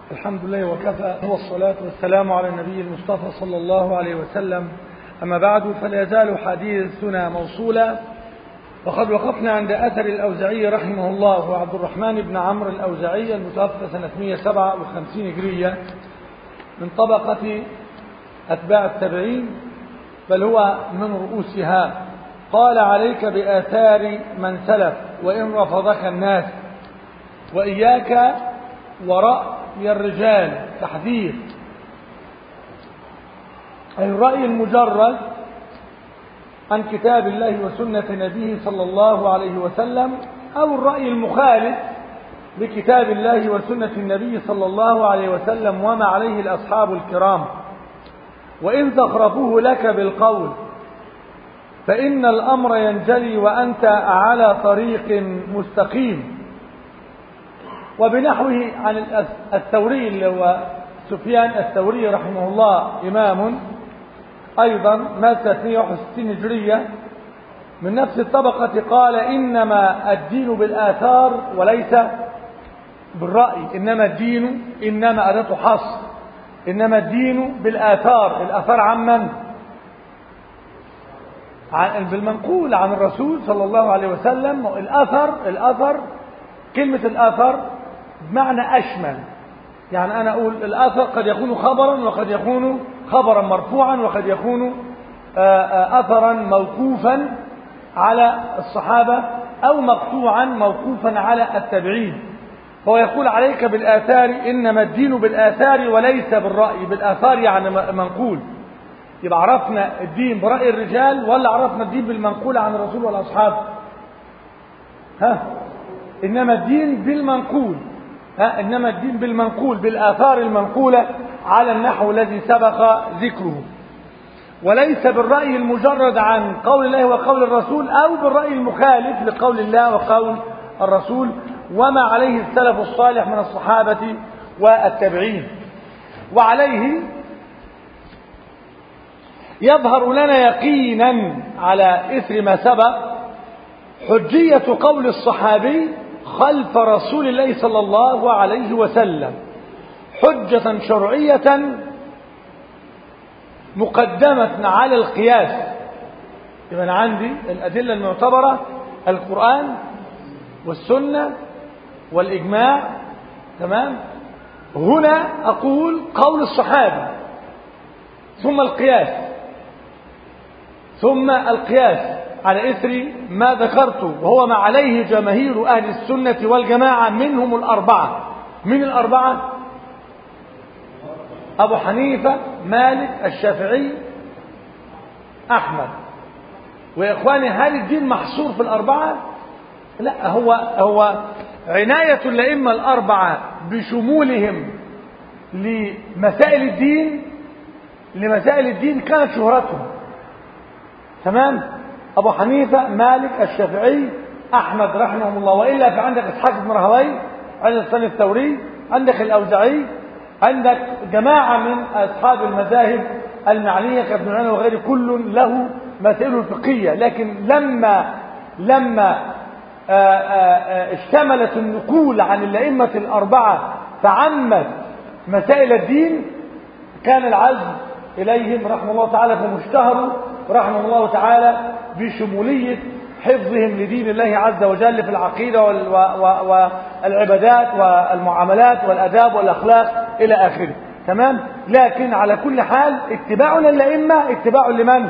الحمد لله وكفى والصلاة والسلام على النبي المصطفى صلى الله عليه وسلم أما بعد فلا يزال حديثنا موصولا وقد وقفنا عند أثر الأوزعي رحمه الله وعبد الرحمن بن عمرو الأوزعي المتوفى سنة 157 هجرية من طبقة أتباع التابعين بل هو من رؤوسها قال عليك بآثار من سلف وإن رفضك الناس وإياك ورأي الرجال تحذير أي الرأي المجرد عن كتاب الله وسنة نبيه صلى الله عليه وسلم أو الرأي المخالف لكتاب الله وسنة النبي صلى الله عليه وسلم وما عليه الأصحاب الكرام وإن زخرفوه لك بالقول فإن الأمر ينجلي وأنت على طريق مستقيم وبنحوه عن الثوري اللي هو سفيان الثوري رحمه الله إمام أيضا مات 161 هجرية من نفس الطبقة قال إنما الدين بالآثار وليس بالرأي إنما الدين إنما أداة حصر إنما الدين بالآثار الآثار عن من؟ عن بالمنقول عن الرسول صلى الله عليه وسلم الأثر الأثر كلمة الأثر بمعنى أشمل يعني أنا أقول الأثر قد يكون خبرا وقد يكون خبرا مرفوعا وقد يكون أثرا موقوفا على الصحابة أو مقطوعا موقوفا على التابعين فهو يقول عليك بالآثار إنما الدين بالآثار وليس بالرأي بالآثار يعني منقول يبقى عرفنا الدين برأي الرجال ولا عرفنا الدين بالمنقول عن الرسول والأصحاب ها إنما الدين بالمنقول ها إنما الدين بالمنقول بالآثار المنقولة على النحو الذي سبق ذكره وليس بالرأي المجرد عن قول الله وقول الرسول أو بالرأي المخالف لقول الله وقول الرسول وما عليه السلف الصالح من الصحابة والتابعين وعليه يظهر لنا يقينا على إثر ما سبق حجية قول الصحابي خلف رسول الله صلى الله عليه وسلم حجة شرعية مقدمة على القياس يبقى أنا عندي الأدلة المعتبرة القرآن والسنة والإجماع تمام هنا أقول قول الصحابة ثم القياس ثم القياس على إثر ما ذكرته وهو ما عليه جماهير أهل السنة والجماعة منهم الأربعة من الأربعة أبو حنيفة مالك الشافعي أحمد وإخواني هل الدين محصور في الأربعة لا هو هو عناية الأئمة الأربعة بشمولهم لمسائل الدين لمسائل الدين كانت شهرتهم تمام أبو حنيفة مالك الشافعي أحمد رحمهم الله وإلا فعندك إسحاق بن راهوي عندك الثاني الثوري عندك الأوزعي عندك جماعة من أصحاب المذاهب المعنية كابن عيينة وغيره كل له مسائل فقهية لكن لما لما اشتملت النقول عن الأئمة الأربعة فعمت مسائل الدين كان العزم إليهم رحمه الله تعالى فمشتهروا رحمه الله تعالى بشمولية حفظهم لدين الله عز وجل في العقيدة والعبادات والمعاملات والأداب والأخلاق إلى آخره تمام لكن على كل حال اتباعنا للأئمة اتباع لمن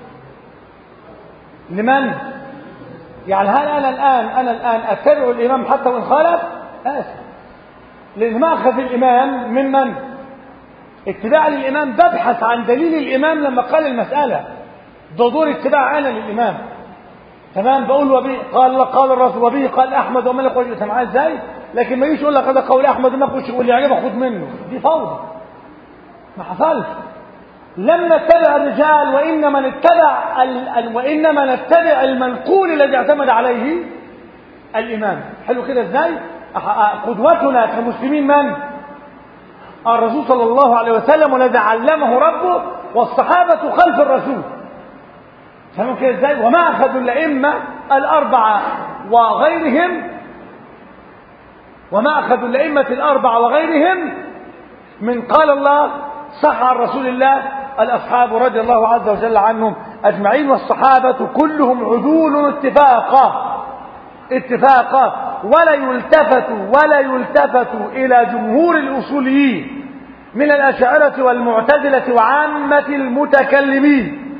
لمن يعني هل أنا الآن أنا الآن أتبع الإمام حتى وإن خالف آسف لأن ما أخذ الإمام ممن اتباع للإمام ببحث عن دليل الإمام لما قال المسألة ده دور اتباع أنا للإمام تمام بقول وبي قال الله قال الرسول وبي قال أحمد وملك وجه معاه إزاي لكن ما يجيش يقول لك هذا قول أحمد ما يقولش يقول لي عجبه خد منه دي فوضى ما حصلش لم نتبع الرجال وإنما نتبع ال... وإنما نتبع المنقول الذي اعتمد عليه الإمام حلو كده إزاي قدوتنا كمسلمين من الرسول صلى الله عليه وسلم والذي علمه ربه والصحابة خلف الرسول فهموا كده ازاي وما أخذوا الأئمة الأربعة وغيرهم وما أخذوا الأئمة الأربعة وغيرهم من قال الله صح عن رسول الله الأصحاب رضي الله عز وجل عنهم أجمعين والصحابة كلهم عدول اتفاقا اتفاقا ولا يلتفت ولا يلتفت إلى جمهور الأصوليين من الأشاعرة والمعتزلة وعامة المتكلمين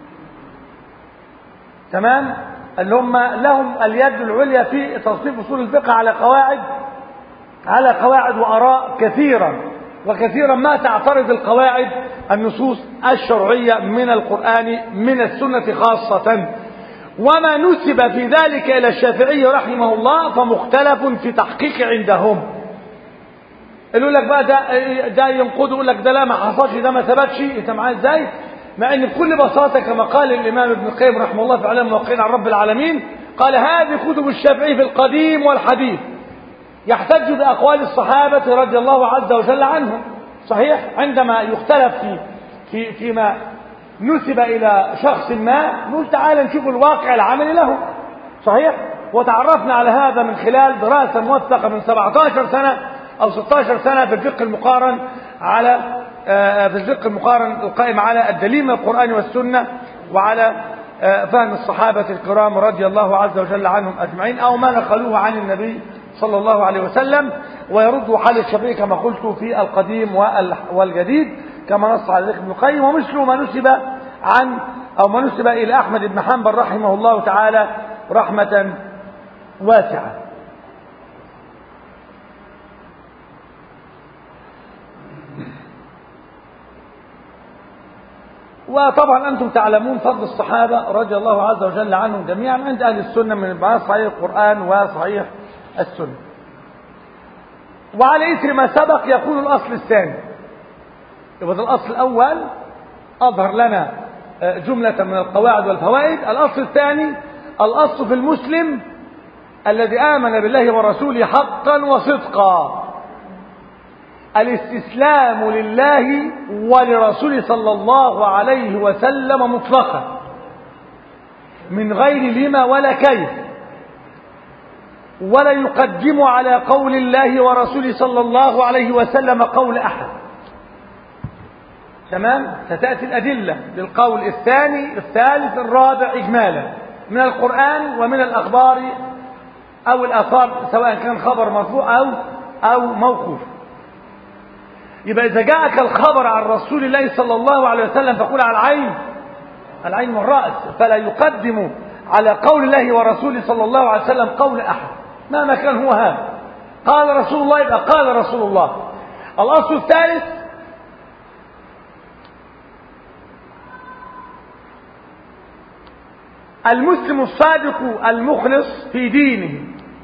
تمام اللي هم لهم اليد العليا في تصنيف أصول الفقه على قواعد على قواعد وآراء كثيرا وكثيرا ما تعترض القواعد النصوص الشرعية من القرآن من السنة خاصة وما نسب في ذلك إلى الشافعي رحمه الله فمختلف في تحقيق عندهم يقول لك بقى ده ده ينقض يقول لك ده لا ما حصلش ده ما ثبتش انت معايا ازاي؟ مع ان بكل بساطه كما قال الامام ابن القيم رحمه الله في علم الموقعين عن رب العالمين قال هذه كتب الشافعي في القديم والحديث يحتج باقوال الصحابه رضي الله عز وجل عنهم صحيح عندما يختلف في في فيما نسب الى شخص ما نقول تعالى نشوف الواقع العملي له صحيح وتعرفنا على هذا من خلال دراسه موثقه من 17 سنه أو 16 سنة في الفقه المقارن على في الفقه المقارن القائم على الدليل من القرآن والسنة وعلى فهم الصحابة الكرام رضي الله عز وجل عنهم أجمعين أو ما نقلوه عن النبي صلى الله عليه وسلم ويرد حال الشافعي كما قلت في القديم والجديد كما نص على ذلك ابن القيم ومثله ما نسب عن أو ما نسب إلى أحمد بن حنبل رحمه الله تعالى رحمة واسعة وطبعا أنتم تعلمون فضل الصحابة رضي الله عز وجل عنهم جميعا عند أهل السنة من بعد صحيح القرآن وصحيح السنة وعلى إثر ما سبق يكون الأصل الثاني يبقى الأصل الأول أظهر لنا جملة من القواعد والفوائد الأصل الثاني الأصل في المسلم الذي آمن بالله ورسوله حقا وصدقا الاستسلام لله ولرسوله صلى الله عليه وسلم مطلقا من غير لما ولا كيف ولا يقدم على قول الله ورسوله صلى الله عليه وسلم قول أحد تمام ستأتي الأدلة للقول الثاني الثالث الرابع إجمالا من القرآن ومن الأخبار أو الآثار سواء كان خبر مرفوع أو أو موقوف يبقى إذا جاءك الخبر عن رسول الله صلى الله عليه وسلم فقول على العين العين والرأس فلا يقدم على قول الله ورسوله صلى الله عليه وسلم قول أحد مهما كان هو هذا قال رسول الله يبقى قال رسول الله الأصل الثالث المسلم الصادق المخلص في دينه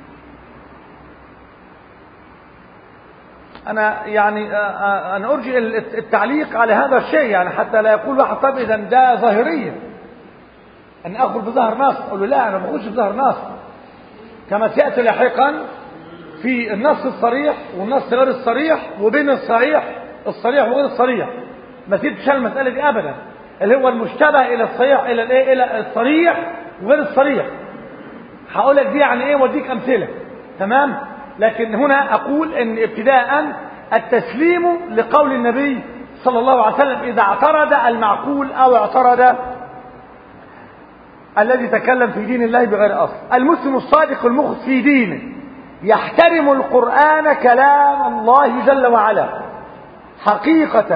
أنا يعني أنا أرجئ التعليق على هذا الشيء يعني حتى لا يقول واحد طب إذا ده ظاهرية أن أخذ بظهر نص أقول له لا أنا ما بخش بظهر نص كما سيأتي لاحقا في النص الصريح والنص غير الصريح وبين الصحيح الصريح وغير الصريح ما سيبش المسألة دي أبدا اللي هو المشتبه إلى الصحيح إلى الإيه إلى الصريح وغير الصريح هقول لك دي يعني إيه وأديك أمثلة تمام لكن هنا أقول أن ابتداء التسليم لقول النبي صلى الله عليه وسلم إذا اعترض المعقول أو اعترض الذي تكلم في دين الله بغير أصل المسلم الصادق المخلص في دينه يحترم القرآن كلام الله جل وعلا حقيقة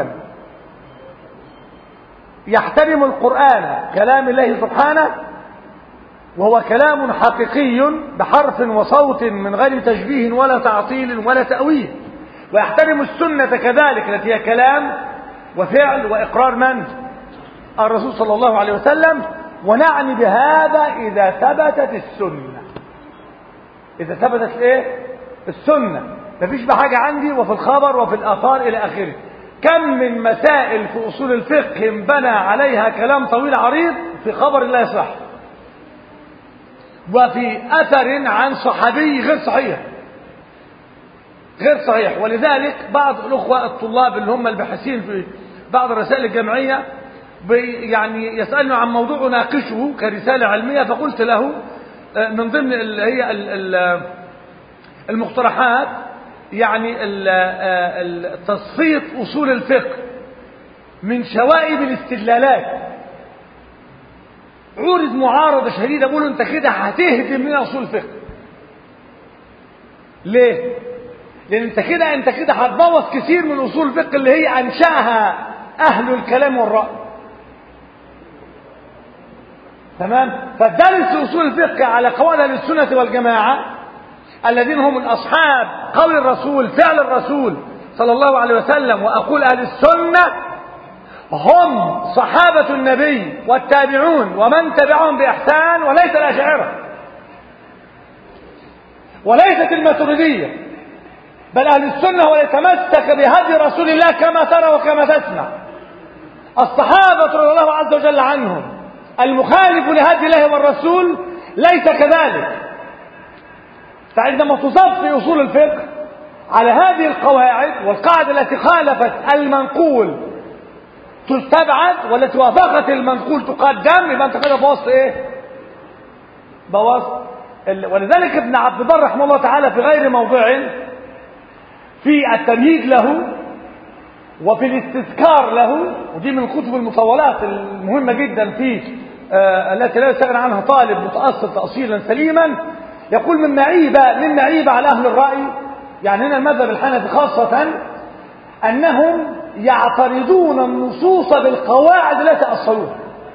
يحترم القرآن كلام الله سبحانه وهو كلام حقيقي بحرف وصوت من غير تشبيه ولا تعطيل ولا تأويل ويحترم السنة كذلك التي هي كلام وفعل وإقرار من؟ الرسول صلى الله عليه وسلم ونعني بهذا إذا ثبتت السنة إذا ثبتت إيه؟ السنة مفيش بحاجة عندي وفي الخبر وفي الآثار إلى آخره كم من مسائل في أصول الفقه انبنى عليها كلام طويل عريض في خبر لا يصح وفي أثر عن صحابي غير صحيح غير صحيح ولذلك بعض الأخوة الطلاب اللي هم الباحثين في بعض الرسائل الجامعية يعني يسألني عن موضوع ناقشه كرسالة علمية فقلت له من ضمن اللي هي المقترحات يعني ال- آه، ال- تصفية أصول الفقه من شوائب الاستدلالات عورض معارضة شديدة بيقولوا انت كده هتهدم من أصول الفقه ليه؟ لأن انت كده انت كده هتبوظ كثير من أصول الفقه اللي هي أنشأها أهل الكلام والرأي تمام فالدرس أصول الفقه على قواعد أهل السنة والجماعة الذين هم الأصحاب قول الرسول فعل الرسول صلى الله عليه وسلم وأقول أهل السنة هم صحابة النبي والتابعون ومن تبعهم بإحسان وليس الأشاعرة وليست الماتريدية بل أهل السنة هو يتمسك بهدي رسول الله كما ترى وكما تسمع الصحابة رضي الله عز وجل عنهم المخالف لهدي الله والرسول ليس كذلك فعندما تصفي أصول الفقه على هذه القواعد والقاعدة التي خالفت المنقول تستبعد والتي وافقت المنقول تقدم يبقى انت كده بوظت ايه؟ بوظت ال- ولذلك ابن عبد البر رحمه الله تعالى في غير موضع في التمهيد له وفي الاستذكار له ودي من الكتب المطولات المهمة جدا في آه التي لا يستغنى عنها طالب متأصل تأصيلا سليما يقول من معيبة من معيبة على أهل الرأي يعني هنا المذهب الحنفي خاصة أنهم يعترضون النصوص بالقواعد التي أصلوها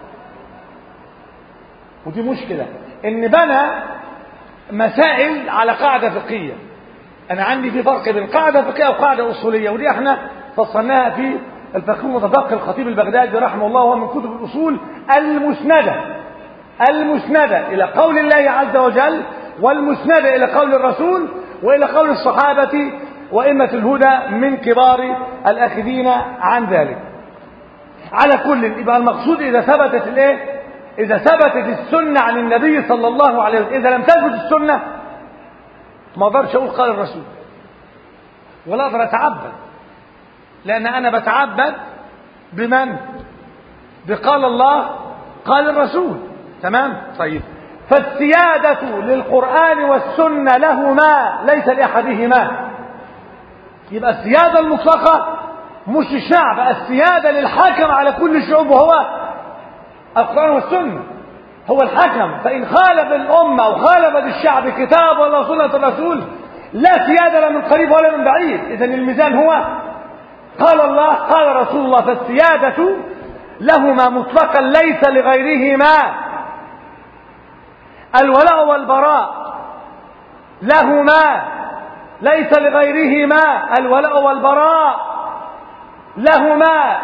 ودي مشكلة إن بنى مسائل على قاعدة فقهية أنا عندي في فرق بين قاعدة فقهية وقاعدة أصولية ودي احنا فصلناها في الفقه المتفقه الخطيب البغدادي رحمه الله وهو من كتب الأصول المسندة المسندة إلى قول الله عز وجل والمسندة إلى قول الرسول وإلى قول الصحابة وإمة الهدى من كبار الأخذين عن ذلك على كل يبقى المقصود إذا ثبتت الإيه؟ إذا ثبتت السنة عن النبي صلى الله عليه وسلم إذا لم تثبت السنة ما اقدرش أقول قال الرسول ولا أقدر أتعبد لأن أنا بتعبد بمن؟ بقال الله قال الرسول تمام؟ طيب فالسيادة للقرآن والسنة لهما ليس لأحدهما يبقى السيادة المطلقة مش الشعب السيادة للحاكم على كل الشعوب وهو القرآن والسنة هو الحكم فإن خالف الأمة أو خالف الشعب كتاب ولا سنة الرسول لا سيادة لا من قريب ولا من بعيد إذا الميزان هو قال الله قال رسول الله فالسيادة لهما مطلقا ليس لغيرهما الولاء والبراء لهما ليس لغيرهما الولاء والبراء لهما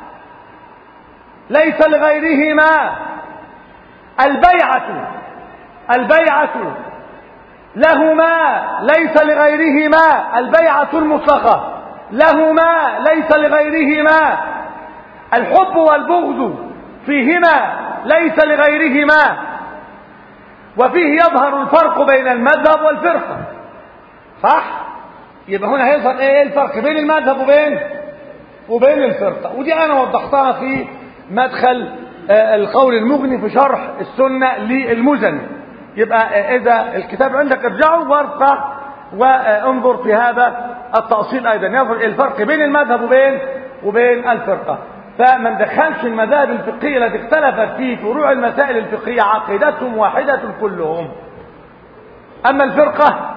ليس لغيرهما البيعة البيعة لهما ليس لغيرهما البيعة المطلقة لهما ليس لغيرهما الحب والبغض فيهما ليس لغيرهما وفيه يظهر الفرق بين المذهب والفرقة صح يبقى هنا هيظهر ايه الفرق بين المذهب وبين وبين الفرقة ودي انا وضحتها في مدخل آه القول المغني في شرح السنة للمزني يبقى آه اذا الكتاب عندك ارجعه وارفع وانظر في هذا التأصيل ايضا يظهر الفرق بين المذهب وبين وبين الفرقة فما ندخلش المذاهب الفقهية التي اختلفت في فروع المسائل الفقهية عقيدتهم واحدة كلهم أما الفرقة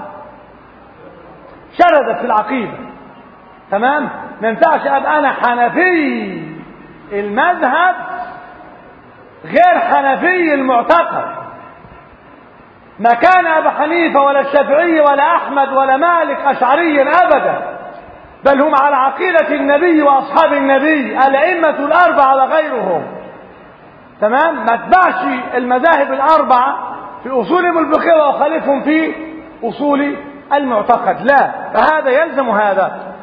شردت في العقيدة تمام ما ينفعش ابقى انا حنفي المذهب غير حنفي المعتقد ما كان ابو حنيفه ولا الشافعي ولا احمد ولا مالك اشعري ابدا بل هم على عقيده النبي واصحاب النبي الائمه الاربعه وغيرهم تمام ما اتبعش المذاهب الاربعه في اصولهم الفقهيه واخالفهم في اصول المعتقد لا فهذا يلزم هذا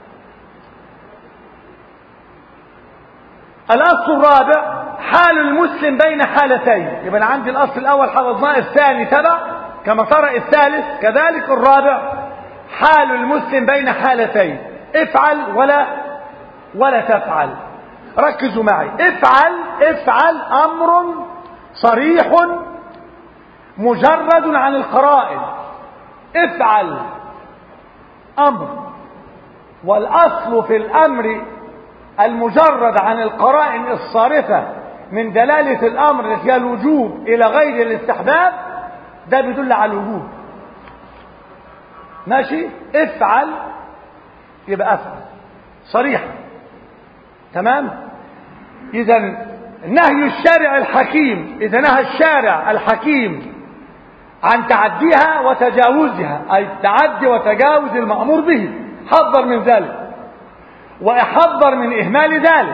الأصل الرابع حال المسلم بين حالتين يبقى أنا عندي الأصل الأول حفظناه الثاني تبع كما ترى الثالث كذلك الرابع حال المسلم بين حالتين افعل ولا ولا تفعل ركزوا معي افعل افعل أمر صريح مجرد عن القرائن افعل أمر والأصل في الأمر المجرد عن القرائن الصارفة من دلالة الأمر فيها الوجوب إلى غير الاستحباب ده بيدل على الوجوب ماشي افعل يبقى افعل صريحة تمام إذا نهي الشارع الحكيم إذا نهى الشارع الحكيم عن تعديها وتجاوزها أي التعدي وتجاوز المأمور به حذر من ذلك وحذر من إهمال ذلك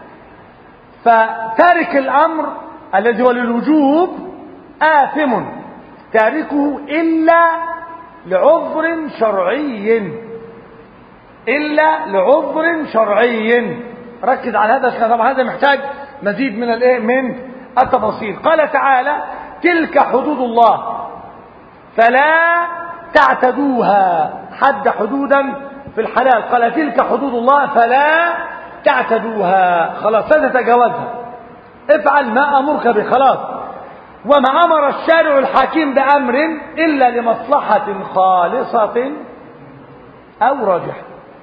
فتارك الأمر الذي هو للوجوب آثم تاركه إلا لعذر شرعي إلا لعذر شرعي ركز على هذا طبعا هذا محتاج مزيد من الايه من التفاصيل قال تعالى تلك حدود الله فلا تعتدوها حد حدودا في الحلال قال تلك حدود الله فلا تعتدوها خلاص لا تتجاوزها افعل ما امرك به خلاص وما امر الشارع الحكيم بامر الا لمصلحه خالصه او راجحه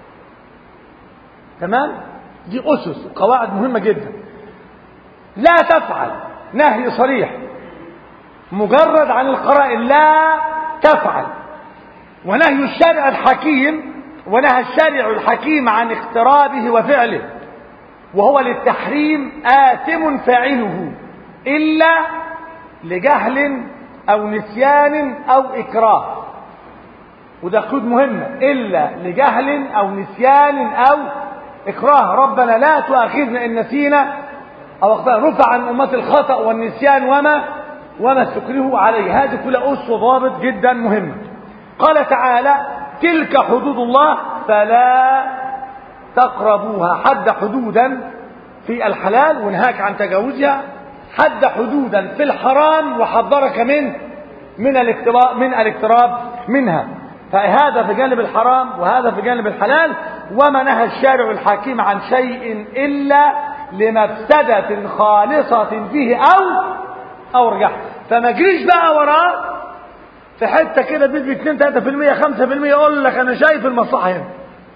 تمام دي اسس قواعد مهمه جدا لا تفعل نهي صريح مجرد عن القرائن لا تفعل ونهي الشارع الحكيم ونهى الشارع الحكيم عن اقترابه وفعله وهو للتحريم آثم فاعله إلا لجهل أو نسيان أو إكراه وده قيود مهمة إلا لجهل أو نسيان أو إكراه ربنا لا تؤاخذنا إن نسينا أو أخطأ رفع عن أمة الخطأ والنسيان وما وما استكرهوا عليه هذه كلها أس وضابط جدا مهمة قال تعالى تلك حدود الله فلا تقربوها حد حدودا في الحلال ونهاك عن تجاوزها حد حدودا في الحرام وحذرك من من الاقتراب من الاقتراب منها فهذا في جانب الحرام وهذا في جانب الحلال وما نهى الشارع الحكيم عن شيء إلا لمفسدة خالصة فيه أو أو رجع فما جريش بقى وراه في حتة كده بيدي 2 3% 5% يقول لك أنا شايف المصلحة هنا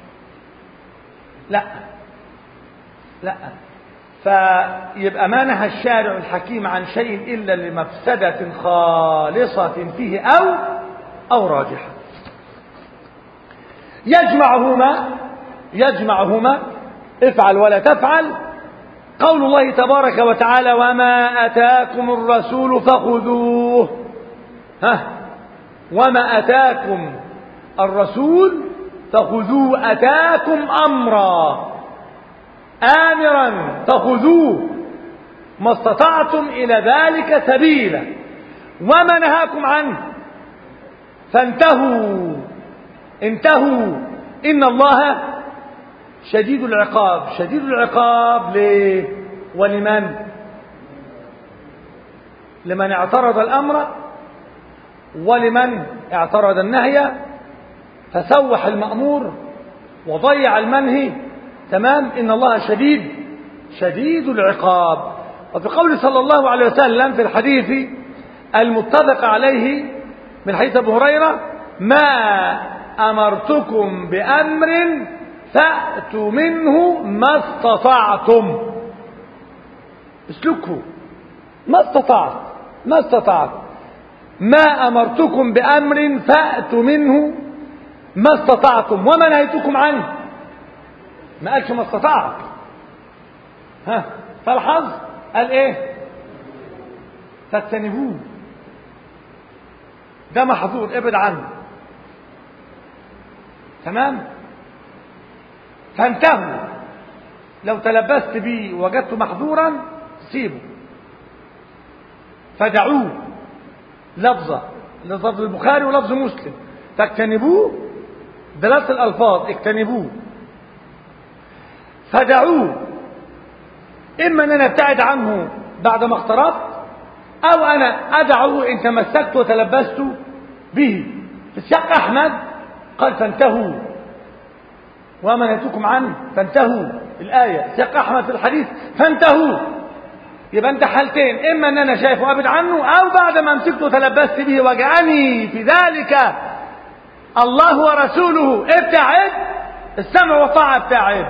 لا لا فيبقى ما نهى الشارع الحكيم عن شيء إلا لمفسدة خالصة فيه أو أو راجحة يجمعهما يجمعهما افعل ولا تفعل قول الله تبارك وتعالى وما أتاكم الرسول فخذوه ها وما أتاكم الرسول فخذوه أتاكم أمرا آمرا فخذوه ما استطعتم إلى ذلك سبيلا وما نهاكم عنه فانتهوا انتهوا إن الله شديد العقاب شديد العقاب ليه ولمن لمن اعترض الأمر ولمن اعترض النهي فسوح المأمور وضيع المنهي تمام إن الله شديد شديد العقاب وفي قول صلى الله عليه وسلم في الحديث المتفق عليه من حديث أبو هريرة ما أمرتكم بأمر فأتوا منه ما استطعتم اسلكه ما استطعت ما استطعت ما أمرتكم بأمر فأتوا منه ما استطعتم وما نهيتكم عنه ما قالش ما استطعت ها فالحظ قال ايه فاجتنبوه ده محظور ابعد عنه تمام فانتهوا لو تلبست به وجدت محظورا سيبه فدعوه لفظة لفظ البخاري ولفظ مسلم فاجتنبوه دلالة الألفاظ اجتنبوه فدعوه إما أن أنا ابتعد عنه بعد ما اقتربت أو أنا أدعوه إن تمسكت وتلبست به في السياق أحمد قال فانتهوا وما نهيتكم عنه فانتهوا الآية سياق أحمد في الحديث فانتهوا يبقى أنت حالتين إما أن أنا شايفه أبعد عنه أو بعد ما مسكت وتلبست به وجعلني في ذلك الله ورسوله ابتعد السمع والطاعة ابتعد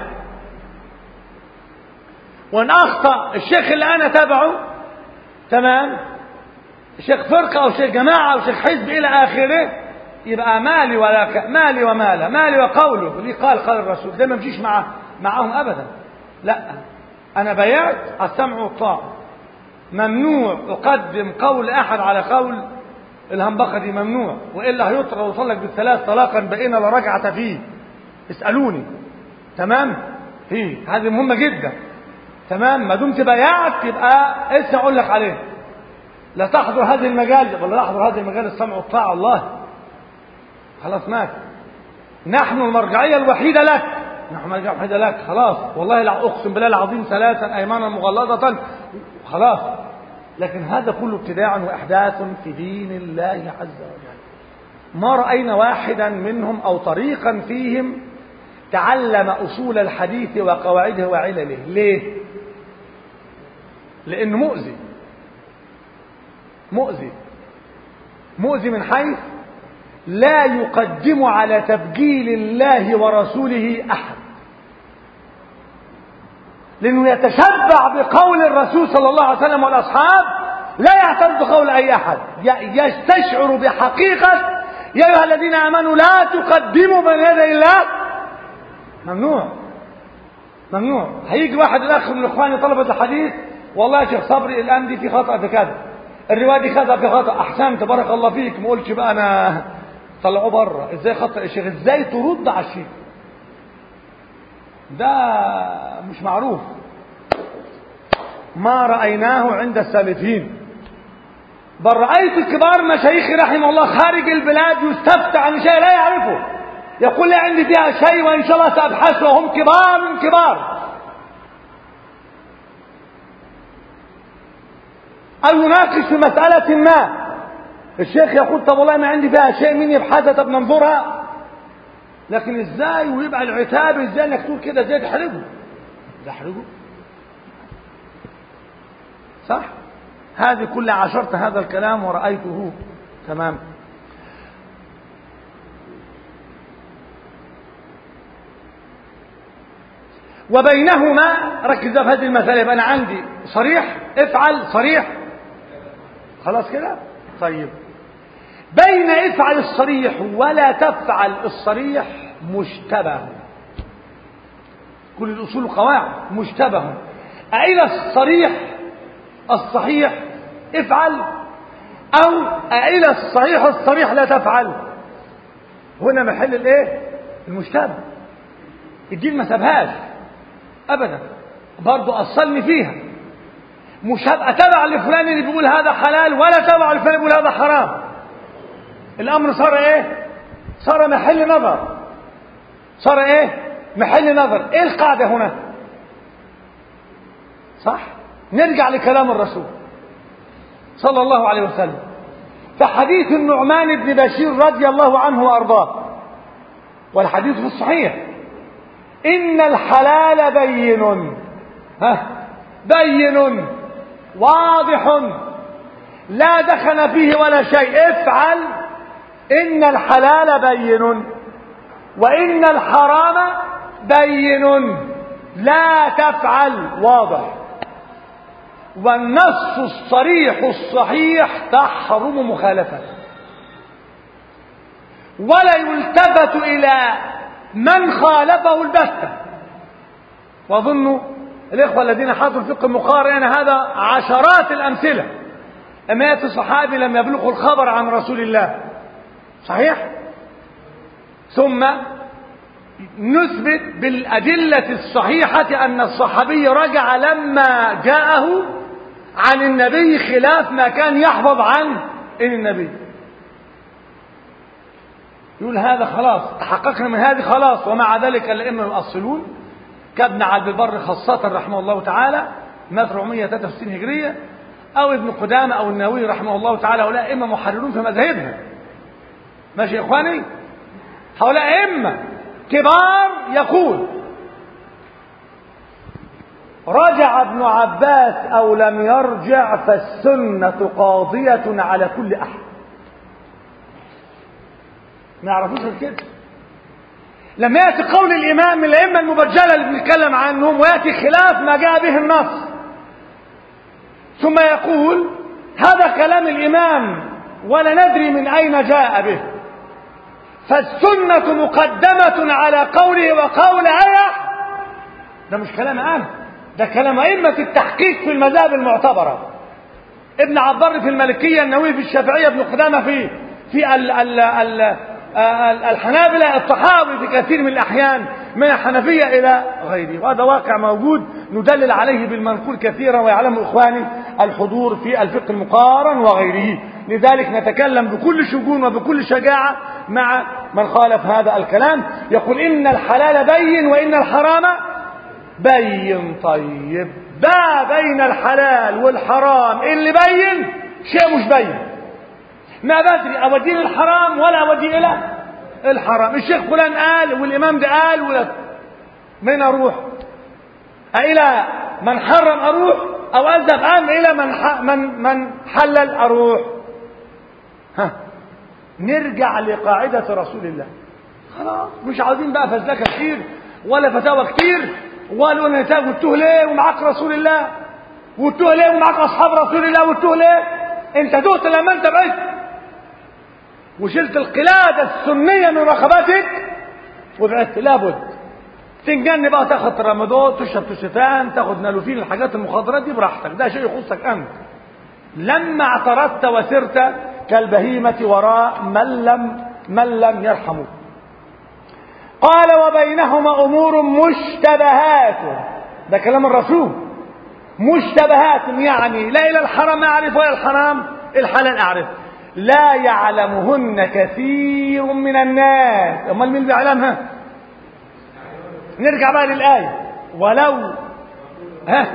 وان اخطأ الشيخ اللي انا تبعه تمام شيخ فرقة او شيخ جماعة او شيخ حزب الى اخره يبقى مالي ولا ك... مالي وماله مالي وقوله ليه قال قال الرسول ده ما يمشيش مع معاهم ابدا لا انا بيعت السمع والطاعة ممنوع اقدم قول احد على قول الهنبقة دي ممنوع والا هيطرد ويطلق بالثلاث طلاقا بقينا لا رجعة فيه اسألوني تمام فيه هذه مهمة جدا تمام ما دمت بايعت يبقى اسمع اقول لك عليه لا تحضر هذه المجال ولا تحضر هذه المجال السمع والطاعة الله خلاص مات نحن المرجعية الوحيدة لك نحن المرجعية الوحيدة لك خلاص والله لا أقسم بالله العظيم ثلاثا أيمانا مغلظة خلاص لكن هذا كله ابتداع وإحداث في دين الله عز وجل ما رأينا واحدا منهم أو طريقا فيهم تعلم أصول الحديث وقواعده وعلله ليه لأنه مؤذي مؤذي مؤذي من حيث لا يقدم على تبجيل الله ورسوله أحد لأنه يتشبع بقول الرسول صلى الله عليه وسلم والأصحاب لا يعترض قول أي أحد يستشعر بحقيقة يا أيها الذين آمنوا لا تقدموا بين يدي الله ممنوع ممنوع هيجي واحد الأخ من إخواني طلبة الحديث والله يا شيخ صبري الآن دي في خطأ في كذا الرواية دي كذا في خطأ أحسنت بارك الله فيك ما قلتش بقى أنا طلعوه بره ازاي خطأ يا شيخ ازاي ترد على الشيخ ده مش معروف ما رأيناه عند السالفين بل رأيت كبار مشايخ رحمه الله خارج البلاد يستفتى عن شيء لا يعرفه يقول لا عندي فيها شيء وإن شاء الله سأبحث وهم كبار من كبار أو يناقش في مسألة ما الشيخ يقول طب والله ما عندي فيها شيء مين يبحثها طب ننظرها لكن ازاي ويبقى العتاب ازاي انك تقول كده ازاي تحرجه تحرجه صح هذه كل عشرت هذا الكلام ورأيته تمام وبينهما ركز في هذه المسألة يبقى أنا عندي صريح افعل صريح خلاص كده طيب بين افعل الصريح ولا تفعل الصريح مشتبه كل الأصول قواعد مشتبه أإلى الصريح الصحيح افعل أو أإلى الصحيح الصريح لا تفعل هنا محل الايه المشتبه الدين ما سابهاش ابدا برضه اصلني فيها مش هبقى تبع لفلان اللي بيقول هذا حلال ولا تبع لفلان اللي بيقول هذا حرام الامر صار ايه صار محل نظر صار ايه محل نظر ايه القاعدة هنا صح نرجع لكلام الرسول صلى الله عليه وسلم فحديث النعمان بن بشير رضي الله عنه وارضاه والحديث في الصحيح ان الحلال بين ها بين واضح لا دخن فيه ولا شيء افعل ان الحلال بين وان الحرام بين لا تفعل واضح والنص الصريح الصحيح تحرم مخالفته ولا يلتفت الى من خالفه البتة واظن الاخوه الذين حضروا الفقه المقارن هذا عشرات الامثله اما ياتي صحابي لم يبلغه الخبر عن رسول الله صحيح ثم نثبت بالأدلة الصحيحة أن الصحابي رجع لما جاءه عن النبي خلاف ما كان يحفظ عن النبي يقول هذا خلاص تحققنا من هذه خلاص ومع ذلك الأئمة يؤصلون كابن عبد البر خاصة رحمه الله تعالى مات 463 هجرية أو ابن قدامة أو النووي رحمه الله تعالى هؤلاء أئمة محررون في مذاهبهم ماشي يا إخواني هؤلاء أئمة كبار يقول رجع ابن عباس أو لم يرجع فالسنة قاضية على كل أحد ما يعرفوش غير كده لما ياتي قول الامام من الائمه المبجله اللي بنتكلم عنهم وياتي خلاف ما جاء به النص ثم يقول هذا كلام الامام ولا ندري من اين جاء به فالسنه مقدمه على قوله وقول ايه ده مش كلام انا ده كلام ائمه التحقيق في المذاهب المعتبره ابن عبار في المالكيه النووي في الشافعيه ابن قدامه في في ال ال ال الحنابلة الطحاوي في كثير من الأحيان من الحنفية إلى غيره وهذا واقع موجود ندلل عليه بالمنقول كثيرا ويعلم إخواني الحضور في الفقه المقارن وغيره لذلك نتكلم بكل شجون وبكل شجاعة مع من خالف هذا الكلام يقول إن الحلال بين وإن الحرام بين طيب ما بين الحلال والحرام اللي بين شيء مش بين ما بدري اوديه للحرام ولا اوديه الى الحرام الشيخ فلان قال والامام ده قال ولا من اروح الى من حرم اروح او اذهب ام الى من ح... من من حلل اروح ها نرجع لقاعده رسول الله خلاص مش عاوزين بقى فزلكه كتير ولا فتاوى كتير وقالوا انا نتاج وتوه ليه ومعاك رسول الله وتوه ليه ومعاك اصحاب رسول الله وتوه ليه انت تهت لما انت بعدت وشلت القلادة السنية من رقبتك وبعدت لابد تنجن بقى تاخد رمضان تشرب تشتان تاخد نالوفين الحاجات المخدرات دي براحتك ده شيء يخصك انت لما اعترضت وسرت كالبهيمة وراء من لم من لم يرحمه قال وبينهما امور مشتبهات ده كلام الرسول مشتبهات يعني لا الى الحرام اعرف ولا الحرام الحلال اعرف لا يعلمهن كثير من الناس امال مين بيعلمها نرجع بقى للايه ولو ها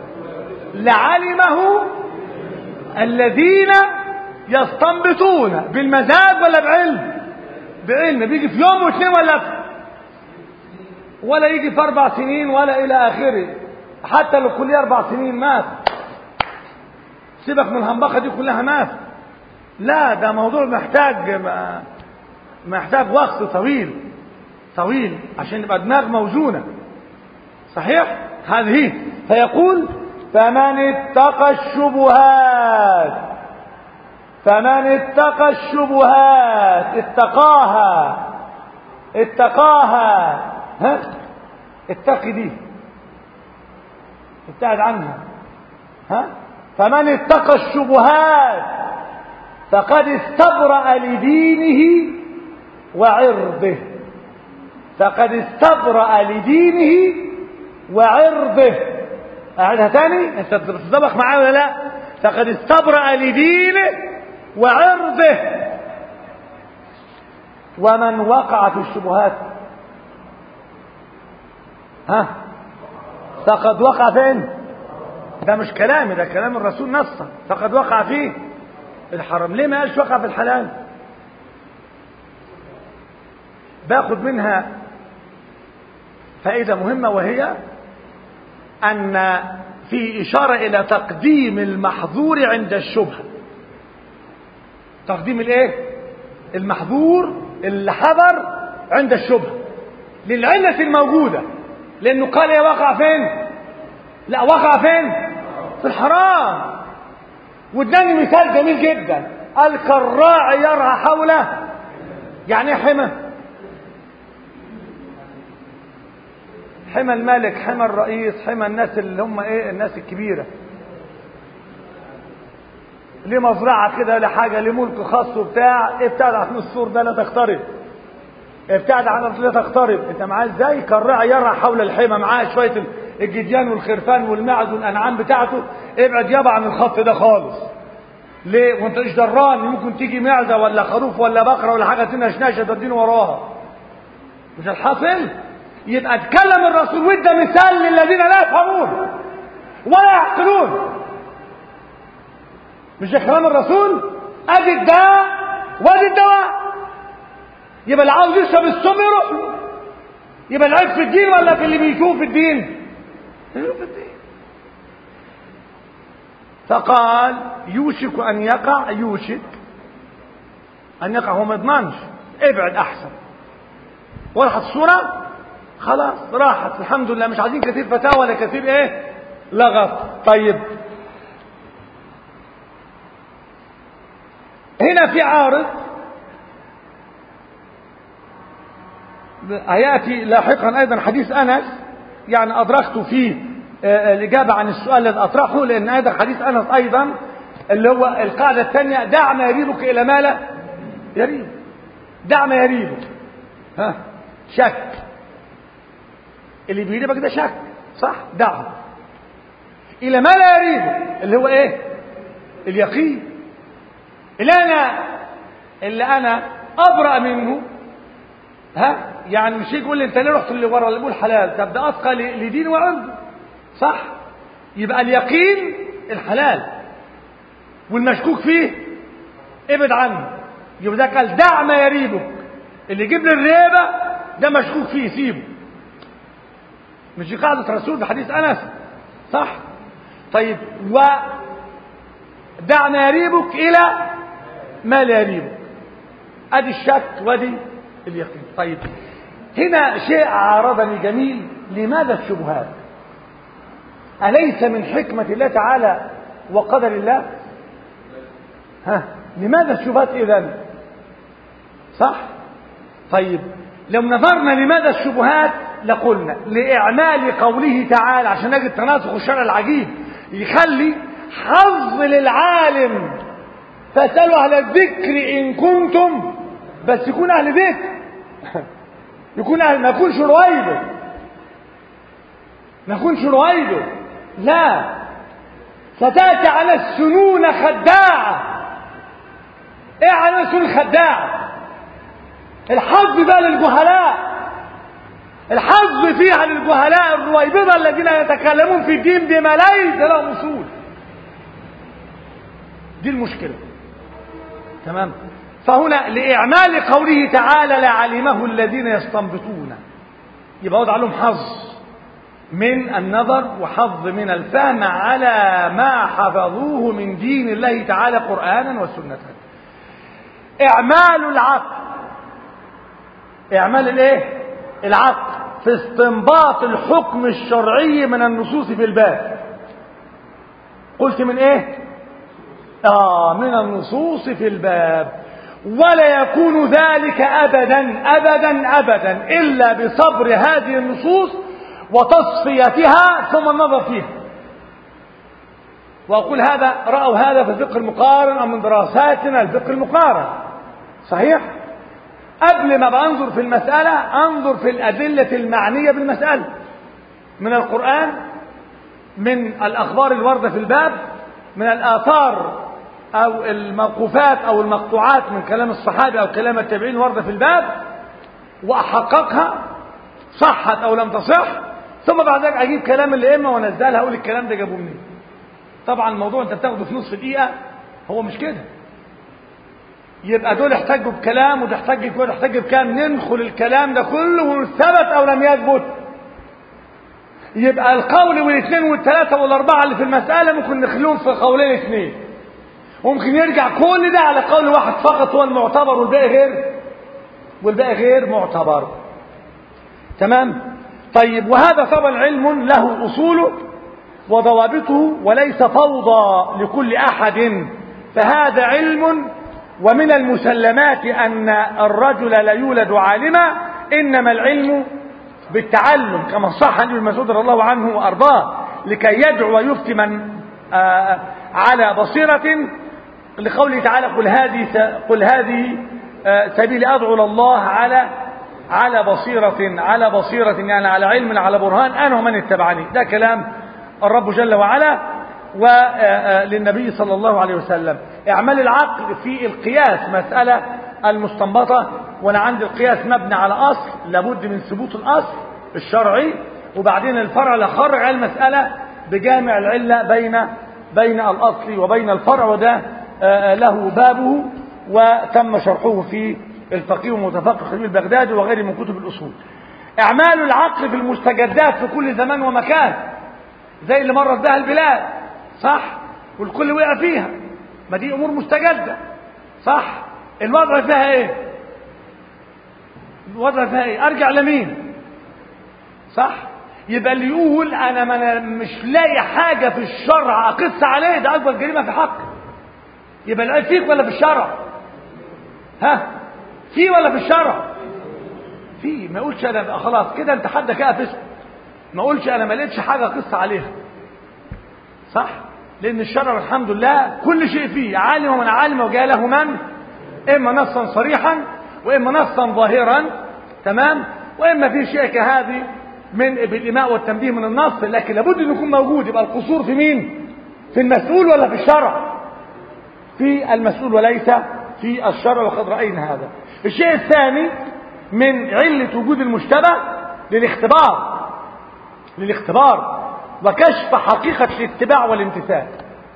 لعلمه الذين يستنبطون بالمزاج ولا بعلم بعلم بيجي في يوم واثنين ولا في ولا يجي في اربع سنين ولا الى اخره حتى لو كليه اربع سنين مات سيبك من الهمبخه دي كلها مات لا ده موضوع محتاج محتاج وقت طويل طويل عشان يبقى دماغ موزونة صحيح هذه فيقول فمن اتقى الشبهات فمن اتقى الشبهات اتقاها اتقاها ها اتقي دي ابتعد عنها ها فمن اتقى الشبهات فقد استبرأ لدينه وعرضه فقد استبرأ لدينه وعرضه أعيدها تاني أنت بتتطبق معايا ولا لا فقد استبرأ لدينه وعرضه ومن وقع في الشبهات ها فقد وقع فين ده مش كلامي ده كلام الرسول نصا فقد وقع فيه الحرام ليه ما قالش وقع في الحلال باخد منها فائدة مهمة وهي أن في إشارة إلى تقديم المحظور عند الشبهة تقديم الايه المحظور اللي حضر عند الشبهة للعلة الموجودة لأنه قال يا وقع فين لا وقع فين في الحرام واداني مثال جميل جدا قال كالراعي يرعى حوله يعني ايه حمى حمى الملك حمى الرئيس حمى الناس اللي هم ايه الناس الكبيره ليه مزرعه كده ولا حاجه ليه ملك خاص وبتاع ابتعد عن السور ده لا تقترب ابتعد عن لا تقترب انت معاه ازاي كالراعي يرعى حول الحمى معاه شويه الجديان والخرفان والمعز والانعام بتاعته ابعد يابا عن الخط ده خالص ليه وانت ايش دران ممكن تيجي معزه ولا خروف ولا بقره ولا حاجه تنشنشه تدين وراها مش الحاصل يبقى اتكلم الرسول وادى مثال للذين لا يفهمون ولا يعقلون مش ده كلام الرسول ادي الداء وادي الدواء يبقى اللي عاوز يشرب السم يروح له يبقى العيب في الدين ولا في اللي بيشوف في الدين في الدين فقال يوشك ان يقع يوشك ان يقع هو ما يضمنش ابعد احسن وضحت الصورة خلاص راحت الحمد لله مش عايزين كثير فتاوى ولا كثير ايه لغط طيب هنا في عارض هياتي لاحقا ايضا حديث انس يعني ادركت فيه الاجابه عن السؤال الذي اطرحه لان ايضا حديث انس ايضا اللي هو القاعده الثانيه دع ما يريبك الى ما لا يريبك دع ما يريبك ها شك اللي بيريبك ده شك صح دعه الى ما لا يريبك اللي هو ايه اليقين اللي انا اللي انا ابرأ منه ها يعني مش يقول لي انت ليه رحت اللي ورا اللي بيقول حلال طب ده اتقى لدين وعرض صح يبقى اليقين الحلال والمشكوك فيه ابعد عنه يبقى ده قال دع ما يريبك اللي يجيب لي الريبه ده مشكوك فيه سيبه مش دي قاعده رسول في حديث انس صح طيب و دع ما يريبك الى ما لا يريبك ادي الشك وادي اليقين طيب هنا شيء عارضني جميل لماذا الشبهات أليس من حكمة الله تعالى وقدر الله ها لماذا الشبهات إذن صح طيب لو نظرنا لماذا الشبهات لقلنا لإعمال قوله تعالى عشان نجد تناسخ الشرع العجيب يخلي حظ للعالم فاسألوا أهل الذكر إن كنتم بس يكون أهل ذكر يكون أهل ما يكونش رويده ما يكونش رويده لا ستأتي على السنون خداعة ايه على السنون خداعة الحظ بقى للجهلاء الحظ فيها للجهلاء الرويبضة الذين يتكلمون في الدين بما ليس لهم اصول دي المشكلة تمام فهنا لإعمال قوله تعالى لعلمه الذين يستنبطون يبقى وضع لهم حظ من النظر وحظ من الفهم على ما حفظوه من دين الله تعالى قرآنا وسنة إعمال العقل إعمال الإيه؟ العقل في استنباط الحكم الشرعي من النصوص في الباب قلت من إيه؟ آه من النصوص في الباب ولا يكون ذلك أبدا أبدا أبدا إلا بصبر هذه النصوص وتصفيتها ثم النظر فيها وأقول هذا رأوا هذا في الفقه المقارن أو من دراساتنا الفقه المقارن صحيح قبل ما بنظر في المسألة أنظر في الأدلة المعنية بالمسألة من القرآن من الأخبار الواردة في الباب من الآثار أو الموقوفات أو المقطوعات من كلام الصحابة أو كلام التابعين واردة في الباب وأحققها صحت أو لم تصح ثم بعد ذلك أجيب كلام الأئمة وأنزلها أقول الكلام ده جابوه منين طبعا الموضوع أنت بتاخده في نصف دقيقة هو مش كده يبقى دول احتجوا بكلام وده احتج بكلام احتج بكلام ندخل الكلام ده كله ثبت أو لم يثبت يبقى القول والاثنين والثلاثة والأربعة اللي في المسألة ممكن نخليهم في قولين اثنين وممكن يرجع كل ده على قول واحد فقط هو المعتبر والباقي غير والباقي غير معتبر تمام طيب وهذا طبعا علم له أصوله وضوابطه وليس فوضى لكل أحد فهذا علم ومن المسلمات أن الرجل لا يولد عالما إنما العلم بالتعلم كما صح عن ابن مسعود رضي الله عنه وأرضاه لكي يدعو ويفتي من آه على بصيرة لقوله تعالى قل هذه قل هذه سبيل ادعو الى الله على على بصيرة على بصيرة يعني على علم على برهان انا ومن اتبعني ده كلام الرب جل وعلا وللنبي صلى الله عليه وسلم اعمال العقل في القياس مسألة المستنبطة وانا عندي القياس مبني على اصل لابد من ثبوت الاصل الشرعي وبعدين الفرع لخرج المسألة بجامع العلة بين بين الاصل وبين الفرع وده له بابه وتم شرحه في الفقيه والمتفقه خليل البغدادي وغيره من كتب الأصول أعمال العقل في المستجدات في كل زمان ومكان زي اللي مرت بها البلاد صح والكل وقع فيها ما دي أمور مستجدة صح الوضع فيها ايه الوضع فيها ايه ارجع لمين صح يبقى اللي يقول انا ما أنا مش لاقي حاجه في الشرع اقص عليه ده اكبر جريمه في حق يبقى العيب فيك ولا في الشرع ها في ولا في الشرع في ما اقولش انا خلاص كده انت حدك اقف اسكت ما اقولش انا ما لقيتش حاجه اقص عليها صح لان الشرع الحمد لله كل شيء فيه عالم من عالم وجاله من اما نصا صريحا واما نصا ظاهرا تمام واما في شيء كهذه من بالإماء والتنبيه من النص لكن لابد أن يكون موجود يبقى القصور في مين في المسؤول ولا في الشرع في المسؤول وليس في الشرع وقد رأينا هذا الشيء الثاني من علة وجود المشتبه للاختبار للاختبار وكشف حقيقة الاتباع والامتثال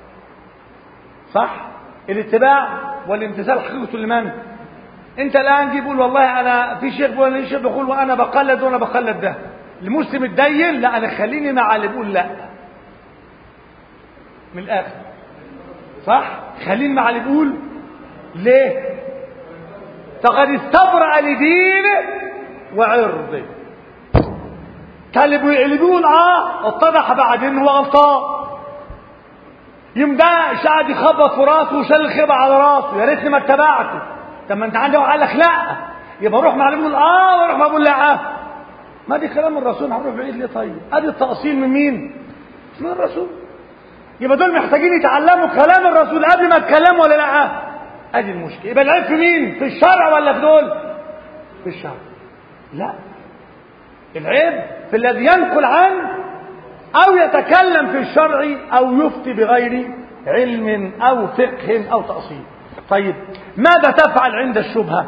صح الاتباع والامتثال حقيقته لمن انت الان جيب قول والله انا في شيخ ولا شيخ بيقول وانا بقلد وانا بقلد ده المسلم الدين لا انا خليني مع اللي بيقول لا من الاخر صح خليني مع اللي بيقول ليه فقد استبرأ لدينه وعرضه كان اللي بيقول اه اتضح بعدين هو غلطان يوم ده قاعد يخبط في راسه وشال الخيبه على راسه يا ريتني ما اتبعته طب ما انت عندك قال لك لا يبقى روح مع اللي بيقول اه واروح ما بقول لا آه. ما دي كلام الرسول هنروح بعيد ليه طيب ادي التأصيل من مين من الرسول يبقى دول محتاجين يتعلموا كلام الرسول قبل ما يتكلموا ولا لا ادي المشكله يبقى العيب في مين في الشرع ولا في دول في الشرع لا العيب في الذي ينقل عن او يتكلم في الشرع او يفتي بغير علم او فقه او تأصيل طيب ماذا تفعل عند الشبهه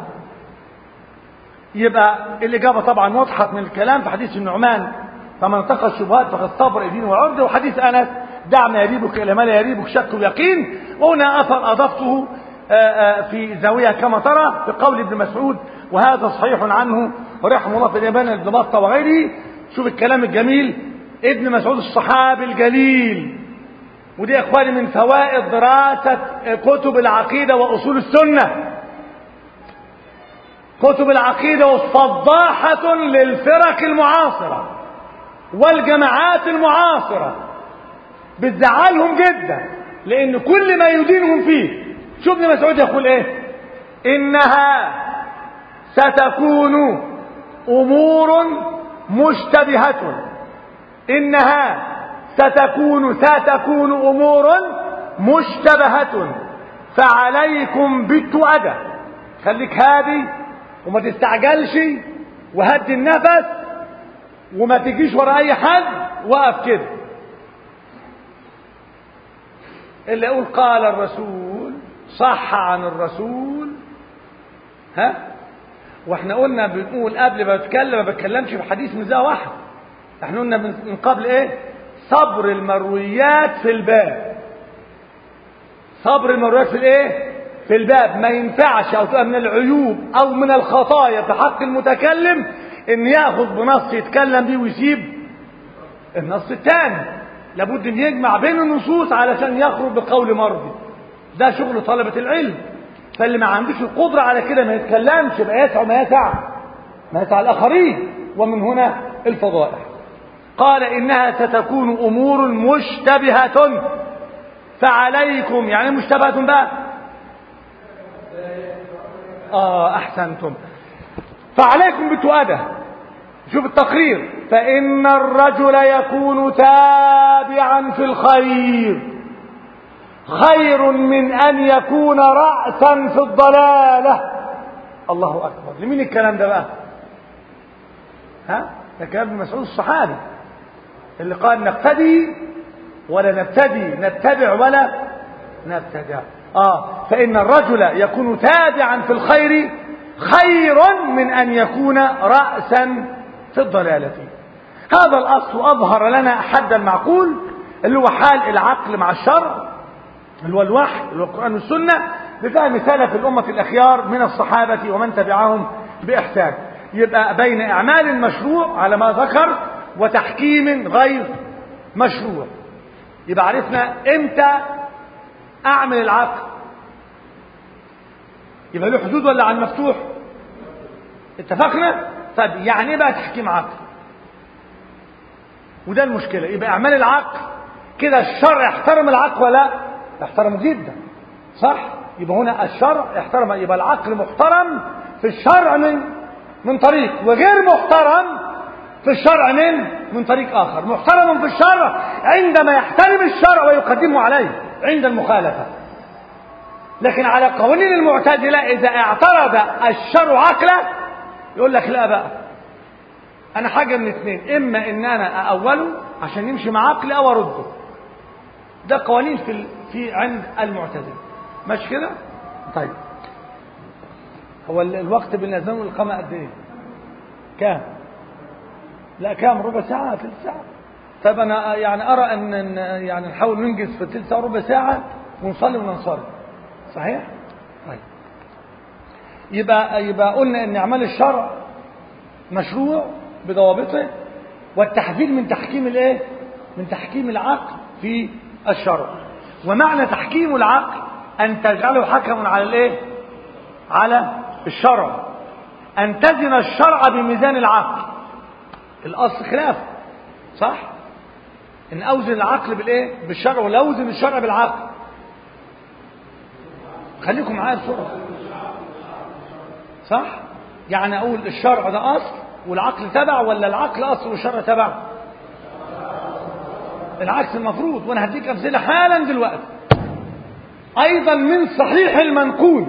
يبقى الإجابة طبعا وضحت من الكلام في حديث النعمان فمن اتقى الشبهات فقد صبر دين وعرضه وحديث أنس دع ما يريبك إلى ما لا يريبك شك ويقين وهنا أثر أضفته في زاوية كما ترى في قول ابن مسعود وهذا صحيح عنه ورحمه الله في اليابان ابن بطة وغيره شوف الكلام الجميل ابن مسعود الصحابي الجليل ودي يا اخواني من فوائد دراسة كتب العقيدة وأصول السنة كتب العقيدة فضاحة للفرق المعاصرة والجماعات المعاصرة بتزعلهم جدا لأن كل ما يدينهم فيه شوف ابن مسعود يقول ايه إنها ستكون أمور مشتبهة إنها ستكون ستكون أمور مشتبهة فعليكم بالتؤدة خليك هادي وما تستعجلش وهدي النفس وما تجيش ورا اي حد وقف كده اللي يقول قال الرسول صح عن الرسول ها واحنا قلنا بنقول قبل ما اتكلم ما بتكلمش في حديث من واحد احنا قلنا من قبل ايه صبر المرويات في الباب صبر المرويات في الايه في الباب ما ينفعش او تبقى من العيوب او من الخطايا في حق المتكلم ان ياخذ بنص يتكلم بيه ويسيب النص الثاني لابد ان يجمع بين النصوص علشان يخرج بقول مرضي ده شغل طلبة العلم فاللي ما عندوش القدرة على كده ما يتكلمش يبقى يسع ما يسع ما يسع الآخرين ومن هنا الفضائح قال إنها ستكون أمور مشتبهة فعليكم يعني مشتبهة بقى آه أحسنتم فعليكم بالتؤدة شوف التقرير فإن الرجل يكون تابعا في الخير خير من أن يكون رأسا في الضلالة الله أكبر لمين الكلام ده بقى ها ده كلام ابن مسعود الصحابي اللي قال نقتدي ولا نبتدي نتبع ولا نبتدع آه فإن الرجل يكون تابعا في الخير خير من أن يكون رأسا في الضلالة هذا الأصل أظهر لنا حدا معقول اللي هو حال العقل مع الشرع اللي هو الوحي اللي هو القرآن والسنة بفهم سلف الأمة الأخيار من الصحابة ومن تبعهم بإحسان يبقى بين إعمال المشروع على ما ذكر وتحكيم غير مشروع يبقى عرفنا امتى اعمل العقل يبقى له حدود ولا على المفتوح اتفقنا طب يعني ايه بقى تحكيم عقل وده المشكله يبقى اعمال العقل كده الشرع يحترم العقل ولا يحترمه جدا صح يبقى هنا الشرع يحترم يبقى العقل محترم في الشرع من من طريق وغير محترم في الشرع من من طريق آخر محترم في الشرع عندما يحترم الشرع ويقدمه عليه عند المخالفة لكن على قوانين المعتزلة إذا اعترض الشرع عقله يقول لك لا بقى أنا حاجة من اثنين إما إن أنا أأوله عشان يمشي مع عقلي أو أرده ده قوانين في في عند المعتزلة ماشي كده؟ طيب هو الوقت بالنسبة للقمة قد إيه؟ كام؟ لا كام ربع ساعة ثلث ساعة طيب أنا يعني أرى أن يعني نحاول ننجز في ثلث ساعة ربع ساعة ونصلي وننصرف صحيح؟ طيب يبقى يبقى قلنا أن أعمال الشرع مشروع بضوابطه والتحذير من تحكيم الايه؟ من تحكيم العقل في الشرع ومعنى تحكيم العقل أن تجعله حكما على الايه؟ على الشرع أن تزن الشرع بميزان العقل الأصل خلاف صح إن أوزن العقل بالإيه بالشرع ولا أوزن الشرع بالعقل خليكم معايا بسرعة صح يعني أقول الشرع ده أصل والعقل تبع ولا العقل أصل والشرع تبع العكس المفروض وأنا هديك أمثلة حالا دلوقتي أيضا من صحيح المنقول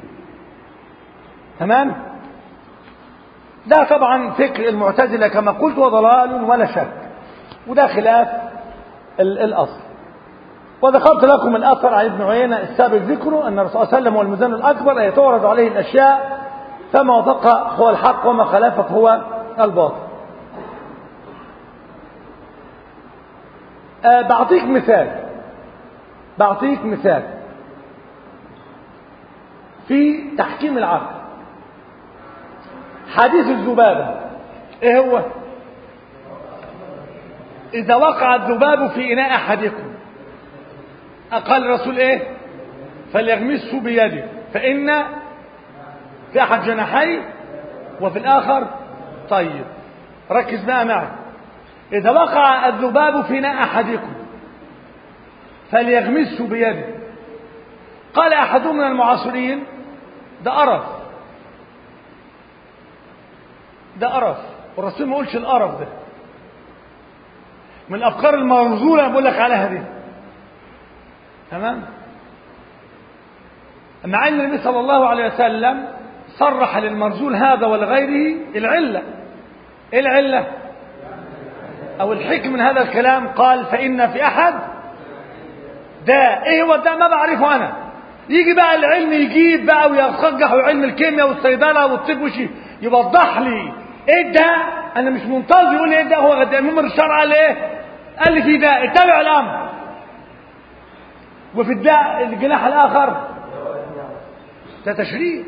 تمام ده طبعا فكر المعتزلة كما قلت وضلال ولا شك وده خلاف الأصل وذكرت لكم الأثر عن ابن عيينة السابق ذكره أن الرسول صلى الله عليه وسلم هو الميزان الأكبر أن تعرض عليه الأشياء فما وفق هو الحق وما خالفه هو الباطل أه بعطيك مثال بعطيك مثال في تحكيم العقل حديث الذبابة ايه هو اذا وقع الذباب في اناء احدكم اقل الرسول ايه فليغمسه بيده فان في احد جناحي وفي الاخر طيب ركز بقى معي اذا وقع الذباب في اناء احدكم فليغمسه بيده قال احدهم من المعاصرين ده قرف ده قرف والرسول ما يقولش القرف ده من الافكار المرذوله اللي بقول لك عليها دي تمام مع ان النبي صلى الله عليه وسلم صرح للمرذول هذا ولغيره العله ايه العله او الحكم من هذا الكلام قال فان في احد ده ايه هو ده ما بعرفه انا يجي بقى العلم يجيب بقى ويرجح علم الكيمياء والصيدله والطب وشي يوضح لي ايه ده انا مش منتظر يقول لي ايه ده هو امام الشرع قال ايه قال لي في ده اتبع الامر وفي الداء الجناح الاخر ده تشريع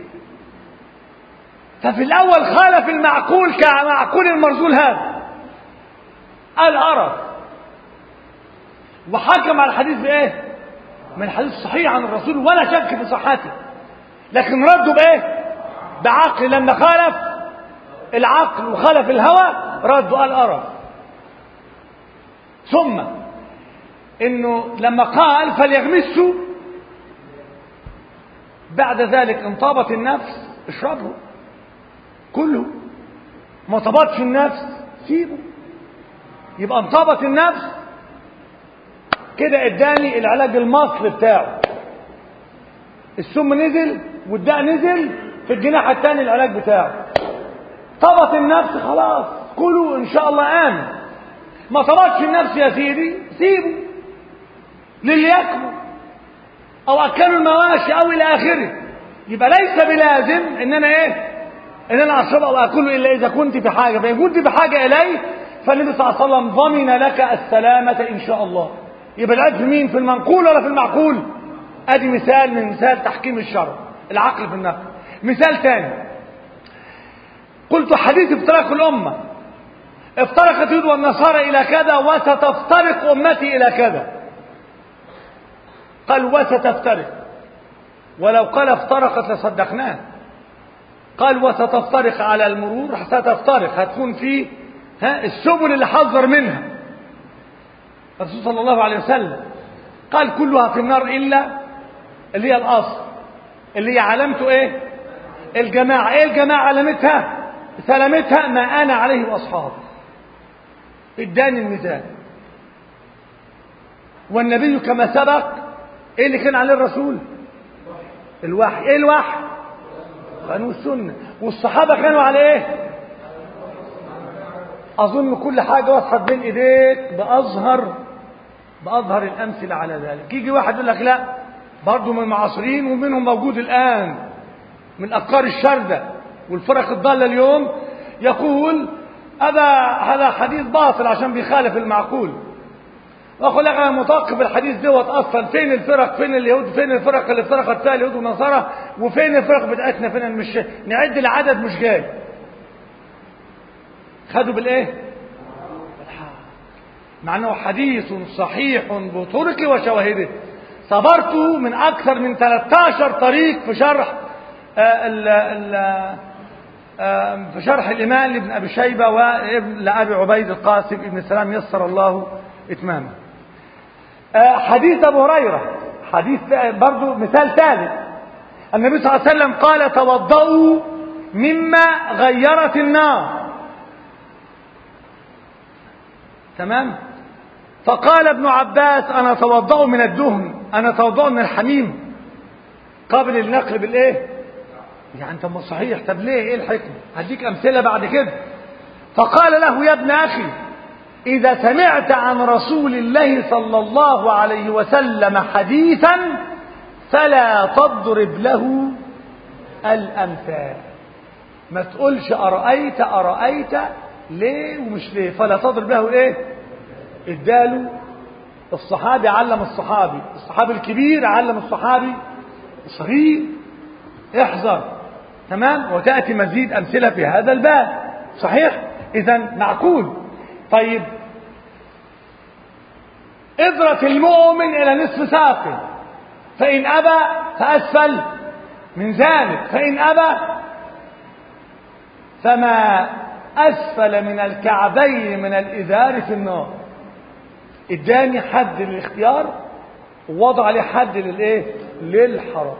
ففي الاول خالف المعقول كمعقول المرذول هذا قال ارى وحكم على الحديث بايه من الحديث الصحيح عن الرسول ولا شك في صحته لكن رده بايه بعقل لما خالف العقل وخالف الهوى رده قال ارى ثم انه لما قال فليغمسه بعد ذلك انطابت النفس اشربه كله ما طبطش النفس سيبه يبقى انطبت النفس كده اداني العلاج المصل بتاعه السم نزل والداء نزل في الجناح الثاني العلاج بتاعه طبط النفس خلاص كلوا ان شاء الله امن ما طبطش النفس يا سيدي سيبه للي ياكله او اكلوا المواشي او الى اخره يبقى ليس بلازم ان انا ايه ان انا اشربه او اكله الا اذا كنت في حاجه فان كنت في حاجه اليه فالنبي صلى الله عليه وسلم ضمن لك السلامه ان شاء الله يبقى العيب في مين في المنقول ولا في المعقول ادي مثال من مثال تحكيم الشرع العقل في النفس مثال ثاني قلت حديث افتراق الامه افترقت اليهود والنصارى الى كذا وستفترق امتي الى كذا قال وستفترق ولو قال افترقت لصدقناه قال وستفترق على المرور ستفترق هتكون في ها السبل اللي حذر منها الرسول صلى الله عليه وسلم قال كلها في النار إلا اللي هي الأصل اللي هي علامته إيه الجماعة إيه الجماعة علامتها سلامتها ما أنا عليه وأصحابي اداني الميزان والنبي كما سبق ايه اللي كان عليه الرسول الوحي ايه الوحي كانوا السنة والصحابة كانوا على ايه اظن كل حاجة وضحت بين ايديك باظهر باظهر الامثلة على ذلك يجي واحد يقول لك لا برضه من المعاصرين ومنهم موجود الان من الافكار الشاردة والفرق الضالة اليوم يقول هذا هذا حديث باطل عشان بيخالف المعقول واقول لك انا متوقف الحديث دوت اصلا فين الفرق فين اليهود فين الفرق اللي افترقت فيها اليهود والنصارى وفين الفرق بتاعتنا فين مش نعد العدد مش جاي خدوا بالايه مع انه حديث صحيح بطرق وشواهده صبرت من اكثر من 13 طريق في شرح ال ال في شرح الإمام لابن أبي شيبة ولأبي عبيد القاسم ابن سلام يسر الله إتمامه حديث أبو هريرة حديث برضو مثال ثالث النبي صلى الله عليه وسلم قال توضؤوا مما غيرت النار تمام فقال ابن عباس أنا توضأ من الدهن أنا توضأ من الحميم قابل النقل بالإيه يعني طب ما صحيح طب ليه ايه الحكمة هديك امثلة بعد كده فقال له يا ابن اخي اذا سمعت عن رسول الله صلى الله عليه وسلم حديثا فلا تضرب له الامثال ما تقولش ارايت ارايت ليه ومش ليه فلا تضرب له ايه اداله الصحابي علم الصحابي الصحابي الكبير علم الصحابي الصغير احذر تمام وتأتي مزيد أمثلة في هذا الباب صحيح إذا معقول طيب اضرة المؤمن إلى نصف ساقه فإن أبى فأسفل من ذلك فإن أبى فما أسفل من الكعبين من الإزار في النار اداني حد للاختيار ووضع عليه حد للايه للحرام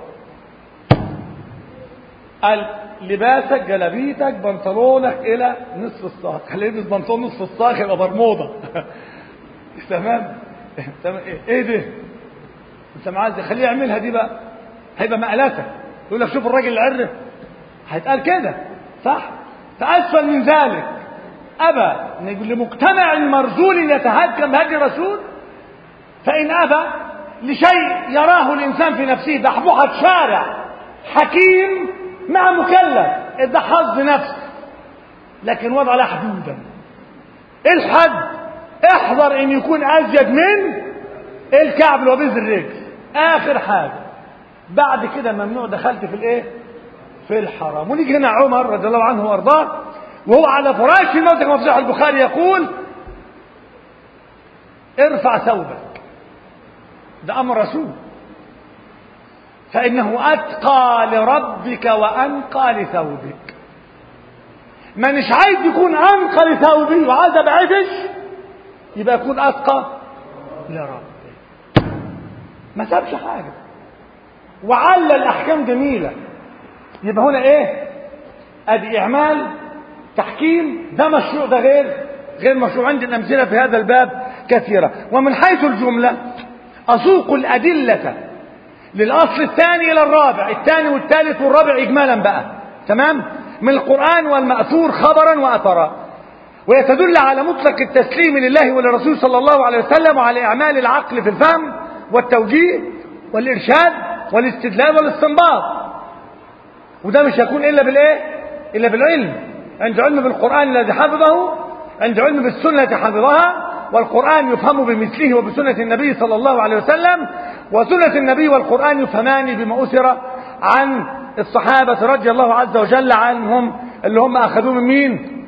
قال لباسك جلابيتك بنطلونك الى نصف الساق هلبس بنطلون نصف الساق يبقى برموده تمام تمام ايه ده انت معاذ خليه يعملها دي بقى هيبقى مقلته يقول لك شوف الراجل العرف هيتقال كده صح فاسفل من ذلك ابى لمجتمع مرذول يتهكم بهدي الرسول فان ابى لشيء يراه الانسان في نفسه بحبوحه شارع حكيم مع مكلف ده حظ نفس لكن وضع له حدودا الحد احذر ان يكون ازيد من الكعب وبيز الرجل اخر حاجه بعد كده ممنوع دخلت في الايه في الحرام ونيجي هنا عمر رضي الله عنه وارضاه وهو على فراش الموت كما في صحيح البخاري يقول ارفع ثوبك ده امر رسول فإنه أتقى لربك وأنقى لثوبك ما مش عايز يكون أنقى لثوبي وعايز أبعدش يبقى يكون أتقى لربك ما سابش حاجة وعلى الأحكام جميلة يبقى هنا إيه أدي إعمال تحكيم ده مشروع ده غير غير مشروع عندي الأمثلة في هذا الباب كثيرة ومن حيث الجملة أسوق الأدلة للأصل الثاني إلى الرابع الثاني والثالث والرابع إجمالا بقى تمام من القرآن والمأثور خبرا وأثرا ويتدل على مطلق التسليم لله وللرسول صلى الله عليه وسلم وعلى إعمال العقل في الفهم والتوجيه والإرشاد والاستدلال والاستنباط وده مش هيكون إلا بالإيه إلا بالعلم عند علم بالقرآن الذي حفظه عند علم بالسنة التي حفظها والقرآن يفهم بمثله وبسنة النبي صلى الله عليه وسلم وسنة النبي والقرآن يفهمان بما أثر عن الصحابة رضي الله عز وجل عنهم اللي هم أخذوه من مين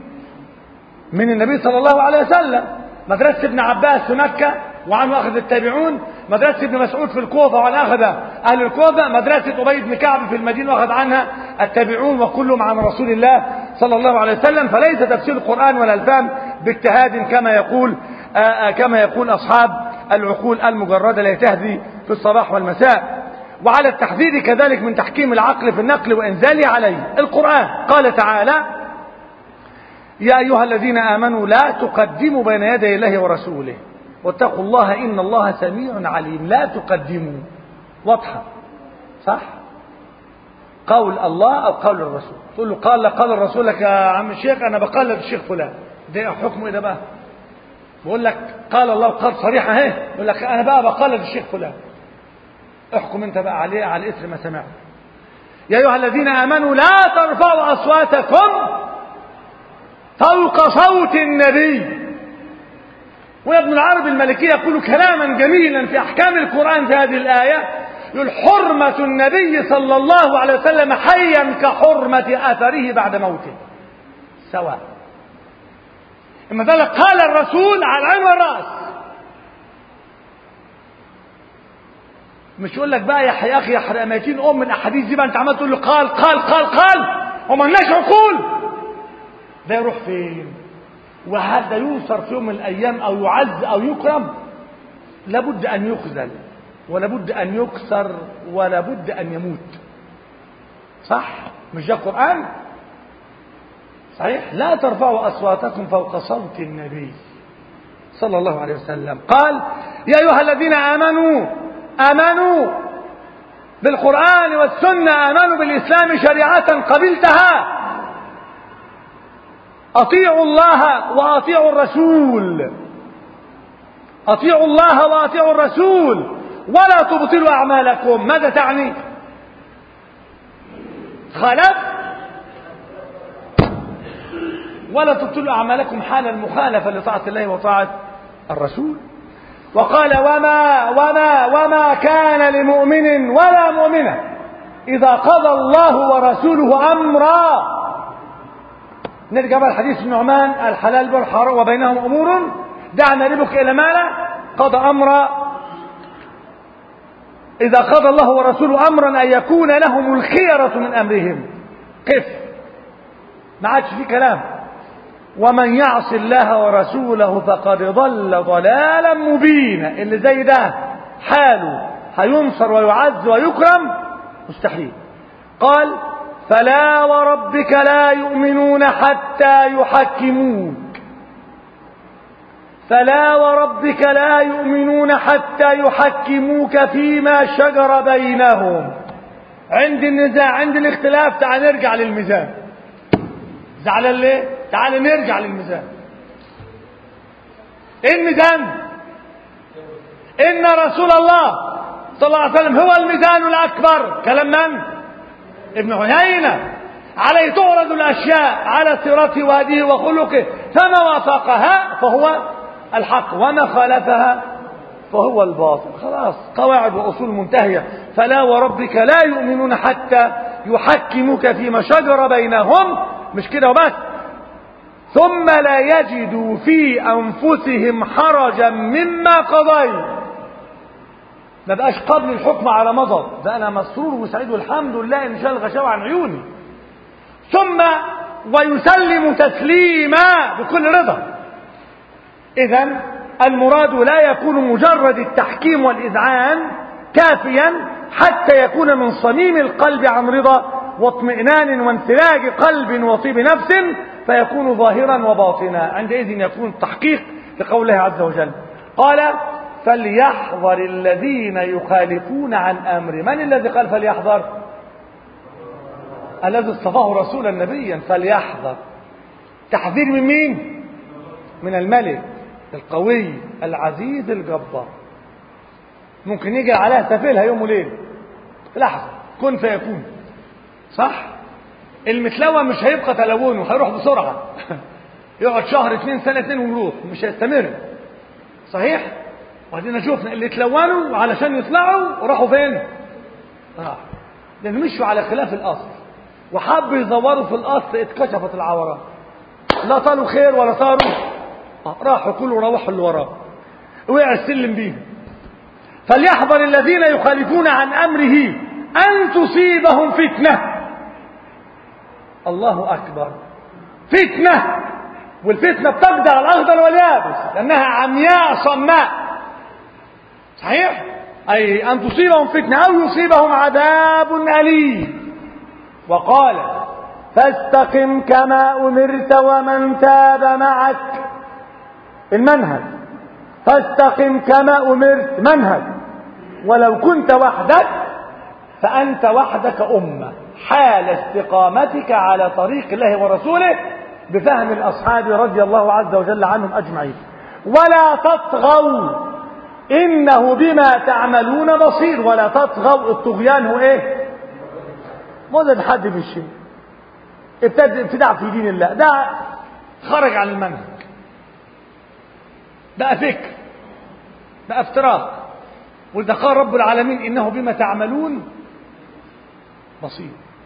من النبي صلى الله عليه وسلم مدرسة ابن عباس في مكة وعنه أخذ التابعون مدرسة ابن مسعود في الكوفة وعن أخذ أهل الكوفة مدرسة أبي بن كعب في المدينة وأخذ عنها التابعون وكلهم عن رسول الله صلى الله عليه وسلم فليس تفسير القرآن ولا الفهم باجتهاد كما يقول آآ كما يقول أصحاب العقول المجردة لا تهدي في الصباح والمساء وعلى التحذير كذلك من تحكيم العقل في النقل وإنزاله عليه القرآن قال تعالى يا أيها الذين آمنوا لا تقدموا بين يدي الله ورسوله واتقوا الله إن الله سميع عليم لا تقدموا واضحة صح قول الله أو قول الرسول تقول له قال قال الرسول لك يا عم الشيخ أنا بقلد الشيخ فلان ده حكمه إيه ده بقى بقول لك قال الله قال صريحة اهي يقول لك أنا بقى بقلد الشيخ فلان احكم انت بقى عليه على اثر ما سمعت يا ايها الذين امنوا لا ترفعوا اصواتكم فوق صوت النبي وابن العربي المالكي يقول كلاما جميلا في احكام القران في هذه الايه يقول حرمه النبي صلى الله عليه وسلم حيا كحرمه اثره بعد موته سواء اما ذلك قال الرسول على العين والراس مش يقول لك بقى يا يا اخي يا حرامتين ام الاحاديث دي بقى انت عمال تقول له قال قال قال قال وما لناش عقول ده يروح فين وهل ده ينصر في يوم من الايام او يعز او يكرم لابد ان يخذل ولابد ان يكسر ولابد ان يموت صح مش ده قران صحيح لا ترفعوا اصواتكم فوق صوت النبي صلى الله عليه وسلم قال يا ايها الذين امنوا آمنوا بالقرآن والسنة آمنوا بالإسلام شريعة قبلتها أطيعوا الله وأطيعوا الرسول أطيعوا الله وأطيعوا الرسول ولا تبطلوا أعمالكم ماذا تعني خلف ولا تبطلوا أعمالكم حال المخالفة لطاعة الله وطاعة الرسول وقال وما وما وما كان لمؤمن ولا مؤمنة إذا قضى الله ورسوله أمرا نرجع بقى الحديث النعمان الحلال والحرام وبينهم أمور دعنا ربك إلى ما لا قضى أمرا إذا قضى الله ورسوله أمرا أن يكون لهم الخيرة من أمرهم قف ما عادش في كلام ومن يعص الله ورسوله فقد ضل ضلالا مبينا اللي زي ده حاله هينصر ويعز ويكرم مستحيل قال فلا وربك لا يؤمنون حتى يحكموك فلا وربك لا يؤمنون حتى يحكموك فيما شجر بينهم عند النزاع عند الاختلاف تعال نرجع للميزان زعلان ليه تعال نرجع للميزان ايه الميزان ان رسول الله صلى الله عليه وسلم هو الميزان الاكبر كلام من ابن عيينه عليه تعرض الاشياء على سيرته وهديه وخلقه فما وافقها فهو الحق وما خالفها فهو الباطل خلاص قواعد واصول منتهيه فلا وربك لا يؤمنون حتى يحكموك فيما شجر بينهم مش كده وبس ثم لا يجدوا في أنفسهم حرجا مما قضيت ما بقاش قبل الحكم على مضض ده أنا مسرور وسعيد والحمد لله إن شاء الغشاوة عن عيوني ثم ويسلم تسليما بكل رضا إذا المراد لا يكون مجرد التحكيم والإذعان كافيا حتى يكون من صميم القلب عن رضا واطمئنان وانسلاج قلب وطيب نفس فيكون ظاهرا وباطنا عندئذ يكون التحقيق لقوله عز وجل قال فليحذر الذين يخالفون عن امره من الذي قال فليحذر الذي اصطفاه رسولا نبيا فليحذر تحذير من مين من الملك القوي العزيز الجبار ممكن يجي عليها سفيلها يوم وليل لحظه كن فيكون صح المتلوى مش هيبقى تلونه هيروح بسرعة يقعد شهر اتنين سنة اتنين ويروح مش هيستمر صحيح وبعدين شوفنا اللي تلونوا علشان يطلعوا راحوا فين راح لان مشوا على خلاف الاصل وحبوا يزوروا في الاصل اتكشفت العورات لا طالوا خير ولا طاروا راحوا كله روحوا اللي وراه وقع السلم بيهم فليحذر الذين يخالفون عن أمره أن تصيبهم فتنة الله أكبر فتنة والفتنة بتقدر الأخضر واليابس لأنها عمياء صماء صحيح؟ أي أن تصيبهم فتنة أو يصيبهم عذاب أليم وقال فاستقم كما أمرت ومن تاب معك المنهج فاستقم كما أمرت منهج ولو كنت وحدك فأنت وحدك أمة حال استقامتك على طريق الله ورسوله بفهم الأصحاب رضي الله عز وجل عنهم أجمعين ولا تطغوا إنه بما تعملون بصير ولا تطغوا الطغيان هو إيه ماذا تحدي بالشيء ابتدع في دين الله ده خرج عن المنهج بقى فكر بقى افتراق وإذا قال رب العالمين إنه بما تعملون بصير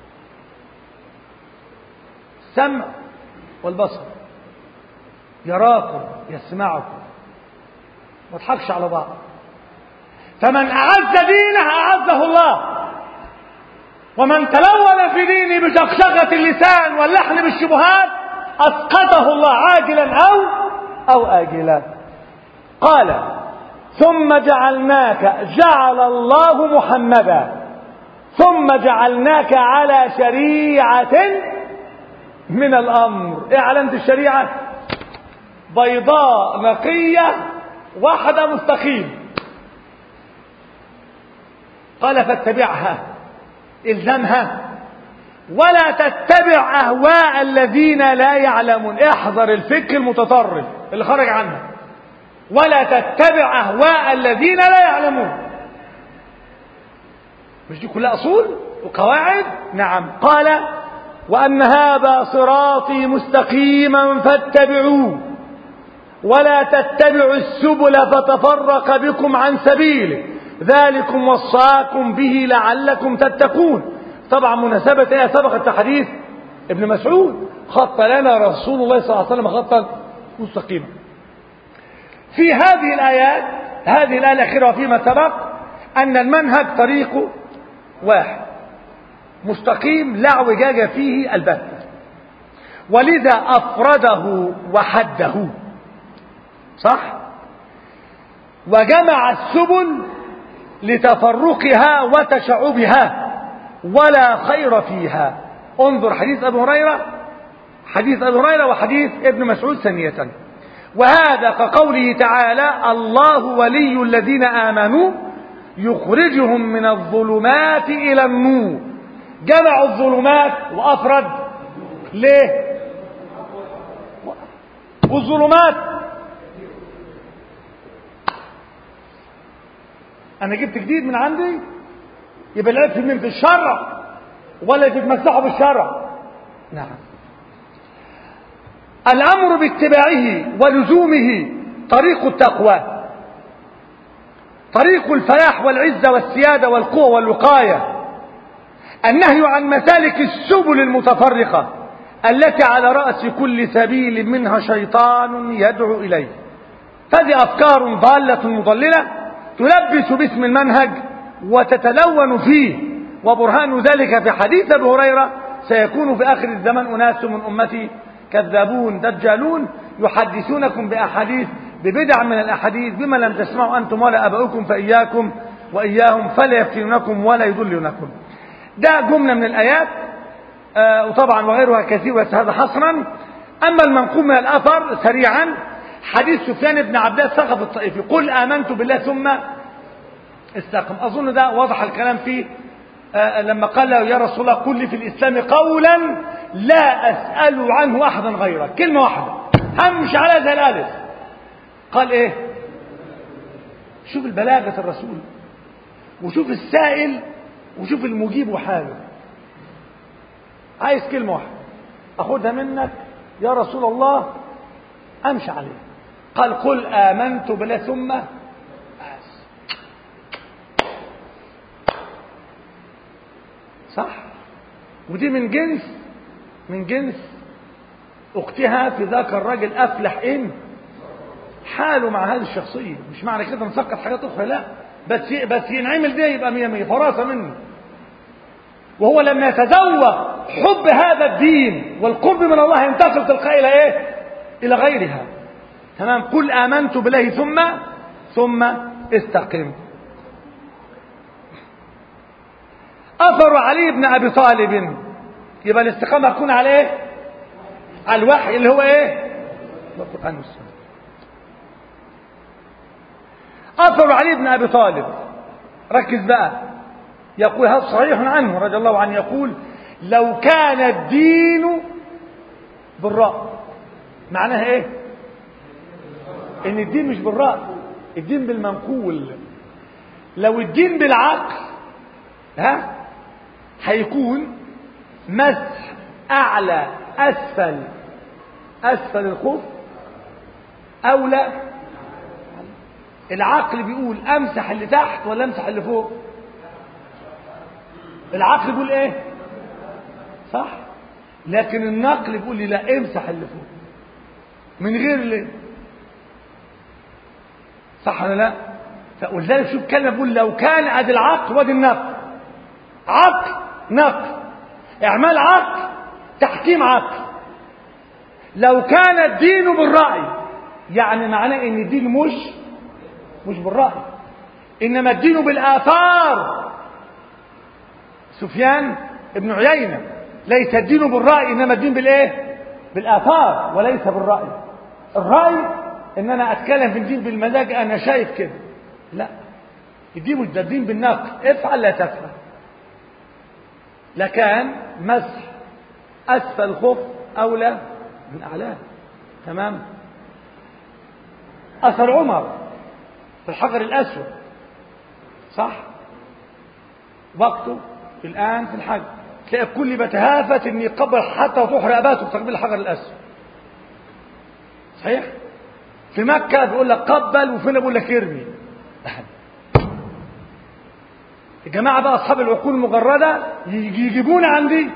السمع والبصر يراكم يسمعكم ما تضحكش على بعض فمن أعز دينه أعزه الله ومن تلون في دينه بشقشقة اللسان واللحن بالشبهات أسقطه الله عاجلا أو أو آجلا قال ثم جعلناك جعل الله محمدا ثم جعلناك على شريعة من الأمر إيه علامة الشريعة بيضاء نقية واحدة مستقيم قال فاتبعها الزمها ولا تتبع أهواء الذين لا يعلمون احذر الفكر المتطرف اللي خرج عنه ولا تتبع أهواء الذين لا يعلمون مش دي كلها أصول وقواعد نعم قال وأن هذا صراطي مستقيما فاتبعوه ولا تتبعوا السبل فتفرق بكم عن سبيله ذلكم وصاكم به لعلكم تتقون طبعا مناسبة ايه سبقت حديث ابن مسعود خط لنا رسول الله صلى الله عليه وسلم خطا مستقيما في هذه الآيات هذه الآية الأخيرة وفيما سبق أن المنهج طريقه واحد مستقيم لا اعوجاج فيه البتة ولذا أفرده وحده صح وجمع السبل لتفرقها وتشعبها ولا خير فيها انظر حديث أبي هريرة حديث أبي هريرة وحديث ابن مسعود ثانية وهذا كقوله تعالى الله ولي الذين آمنوا يخرجهم من الظلمات إلى النور جمع الظلمات وأفرد ليه والظلمات أنا جبت جديد من عندي يبقى العيب في مين في الشرع ولا تتمسحوا بالشرع نعم الأمر باتباعه ولزومه طريق التقوى طريق الفلاح والعزة والسيادة والقوة والوقاية النهي عن مسالك السبل المتفرقة التي على رأس كل سبيل منها شيطان يدعو إليه هذه أفكار ضالة مضللة تلبس باسم المنهج وتتلون فيه وبرهان ذلك في حديث أبي هريرة سيكون في آخر الزمن أناس من أمتي كذابون دجالون يحدثونكم بأحاديث ببدع من الأحاديث بما لم تسمعوا أنتم ولا أباؤكم فإياكم وإياهم فلا يفتنونكم ولا يضلونكم ده جملة من الآيات آه وطبعا وغيرها كثير هذا حصرا أما المنقول من الأثر سريعا حديث سفيان بن عباس سقف الطائفي قل آمنت بالله ثم استقم أظن ده وضح الكلام فيه آه لما قال له يا رسول الله قل لي في الإسلام قولا لا أسأل عنه أحدا غيرك كلمة واحدة همش على زي الألف قال إيه شوف البلاغة الرسول وشوف السائل وشوف المجيب وحاله عايز كلمة واحدة أخدها منك يا رسول الله أمشي عليه قال قل آمنت بالله ثم بس صح ودي من جنس من جنس اختها في ذاك الراجل افلح ان حاله مع هذه الشخصيه مش معنى كده نسقط حاجات اخرى لا بس بس ينعمل ده يبقى مية مية فراسة منه وهو لما يتذوق حب هذا الدين والقرب من الله ينتقل تلقائي الى ايه الى غيرها تمام قل امنت بالله ثم ثم استقم اثر علي بن ابي طالب يبقى الاستقامه تكون على ايه على الوحي اللي هو ايه القران والسنه اثر علي بن ابي طالب ركز بقى يقول هذا صحيح عنه رضي الله عنه يقول لو كان الدين بالرأي معناها ايه ان الدين مش بالرأي الدين بالمنقول لو الدين بالعقل ها هيكون مسح اعلى اسفل اسفل الخف اولى العقل بيقول امسح اللي تحت ولا امسح اللي فوق العقل بيقول ايه صح لكن النقل بيقول لي لا امسح اللي فوق من غير ليه صح ولا لا ولذلك شوف كلمه بيقول لو كان ادي العقل وادي النقل عقل نقل اعمال عقل تحكيم عقل لو كان الدين بالراي يعني معناه ان الدين مش مش بالراي انما الدين بالاثار سفيان ابن عيينة ليس الدين بالرأي إنما الدين بالإيه؟ بالآثار وليس بالرأي الرأي إن أنا أتكلم في الدين بالمزاج أنا شايف كده لا الدين مش ده الدين بالنقل افعل لا تفعل لكان مسح أسفل الخف أولى من أعلاه تمام أثر عمر في الحجر الأسود صح وقته الآن في الحج تلاقي الكل بتهافت ان يقبل حتى تروح رقباته بتقبيل الحجر الاسود صحيح في مكة بيقول لك قبل وفينا بيقول لك ارمي الجماعة بقى أصحاب العقول المجردة يجيبون عندي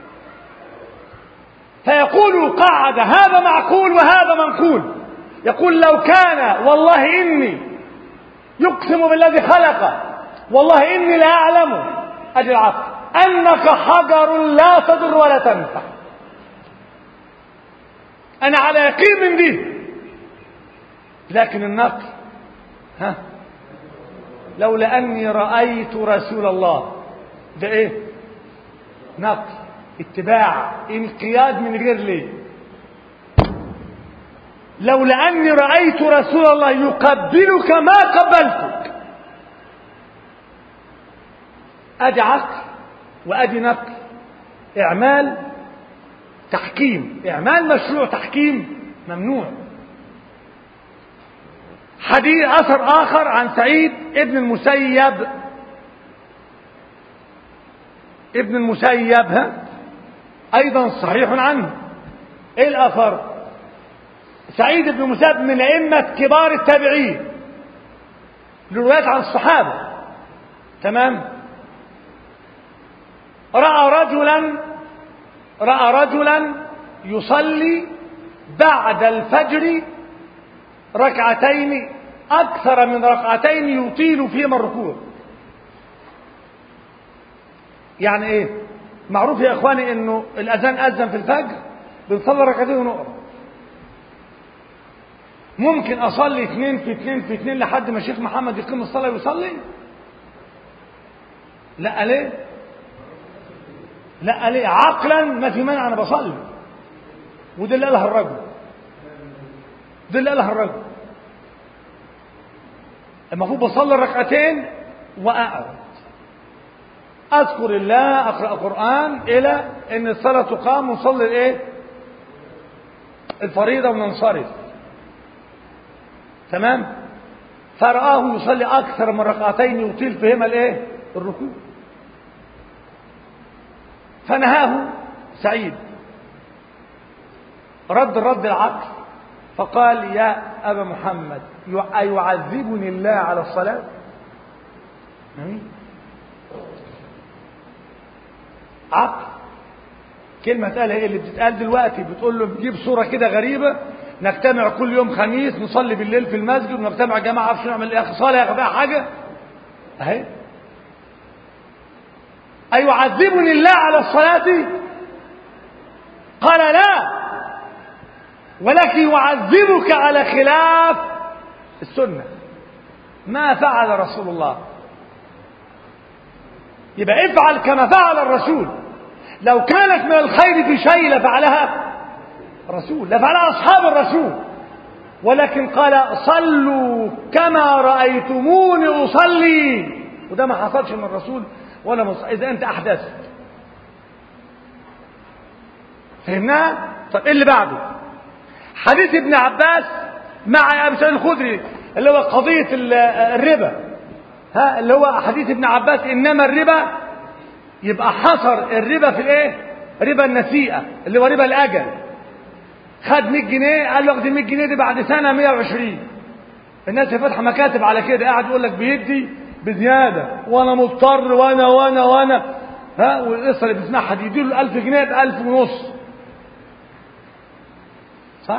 فيقول قعد هذا معقول وهذا منقول يقول لو كان والله إني يقسم بالذي خلقه والله إني لا أعلم أدي العقل أنك حجر لا تضر ولا تنفع أنا على يقين من دي لكن النقل ها لولا أني رأيت رسول الله ده إيه نقل اتباع انقياد من غير ليه لولا أني رأيت رسول الله يقبلك ما قبلتك أدي عقل وأدي نقل إعمال تحكيم إعمال مشروع تحكيم ممنوع حديث أثر آخر عن سعيد ابن المسيب ابن المسيب ها أيضا صحيح عنه إيه الأثر سعيد بن المسيب من أئمة كبار التابعين للروايات عن الصحابة تمام رأى رجلا رأى رجلا يصلي بعد الفجر ركعتين أكثر من ركعتين يطيل فيهما الركوع يعني إيه معروف يا إخواني إنه الأذان أذن في الفجر بنصلي ركعتين ونقف ممكن أصلي اثنين في اثنين في اثنين لحد ما الشيخ محمد يقيم الصلاة ويصلي لا ليه لا ليه عقلا ما في مانع انا بصلي وده اللي قالها الرجل ده اللي قالها الرجل المفروض بصلي ركعتين واقعد اذكر الله اقرا قران الى ان الصلاه تقام ونصلي الايه الفريضه وننصرف تمام فرآه يصلي اكثر من ركعتين يطيل فيهما الايه الركوع فنهاه سعيد رد رد العقل فقال يا أبا محمد أيعذبني الله على الصلاة عقل كلمة قالها ايه اللي بتتقال دلوقتي بتقول له بتجيب صورة كده غريبة نجتمع كل يوم خميس نصلي بالليل في المسجد ونجتمع جماعة عارفين نعمل ايه صلاة يا جماعة حاجة اهي أيعذبني الله على الصلاة قال لا ولكن يعذبك على خلاف السنة ما فعل رسول الله يبقى افعل كما فعل الرسول لو كانت من الخير في شيء لفعلها الرسول لفعلها أصحاب الرسول ولكن قال صلوا كما رأيتموني أصلي وده ما حصلش من الرسول ولا مص... إذا أنت أحدثت فهمناها؟ طب إيه اللي بعده؟ حديث ابن عباس مع أبي سعيد الخدري اللي هو قضية الربا ها اللي هو حديث ابن عباس إنما الربا يبقى حصر الربا في الإيه؟ ربا النسيئة اللي هو ربا الأجل خد 100 جنيه قال له اخد 100 جنيه دي بعد سنة 120 الناس اللي فاتحة مكاتب على كده قاعد يقول لك بيدي بزيادة وانا مضطر وانا وانا وانا ها والقصة اللي بتسمعها دي يديله 1000 جنيه ب 1000 ونص صح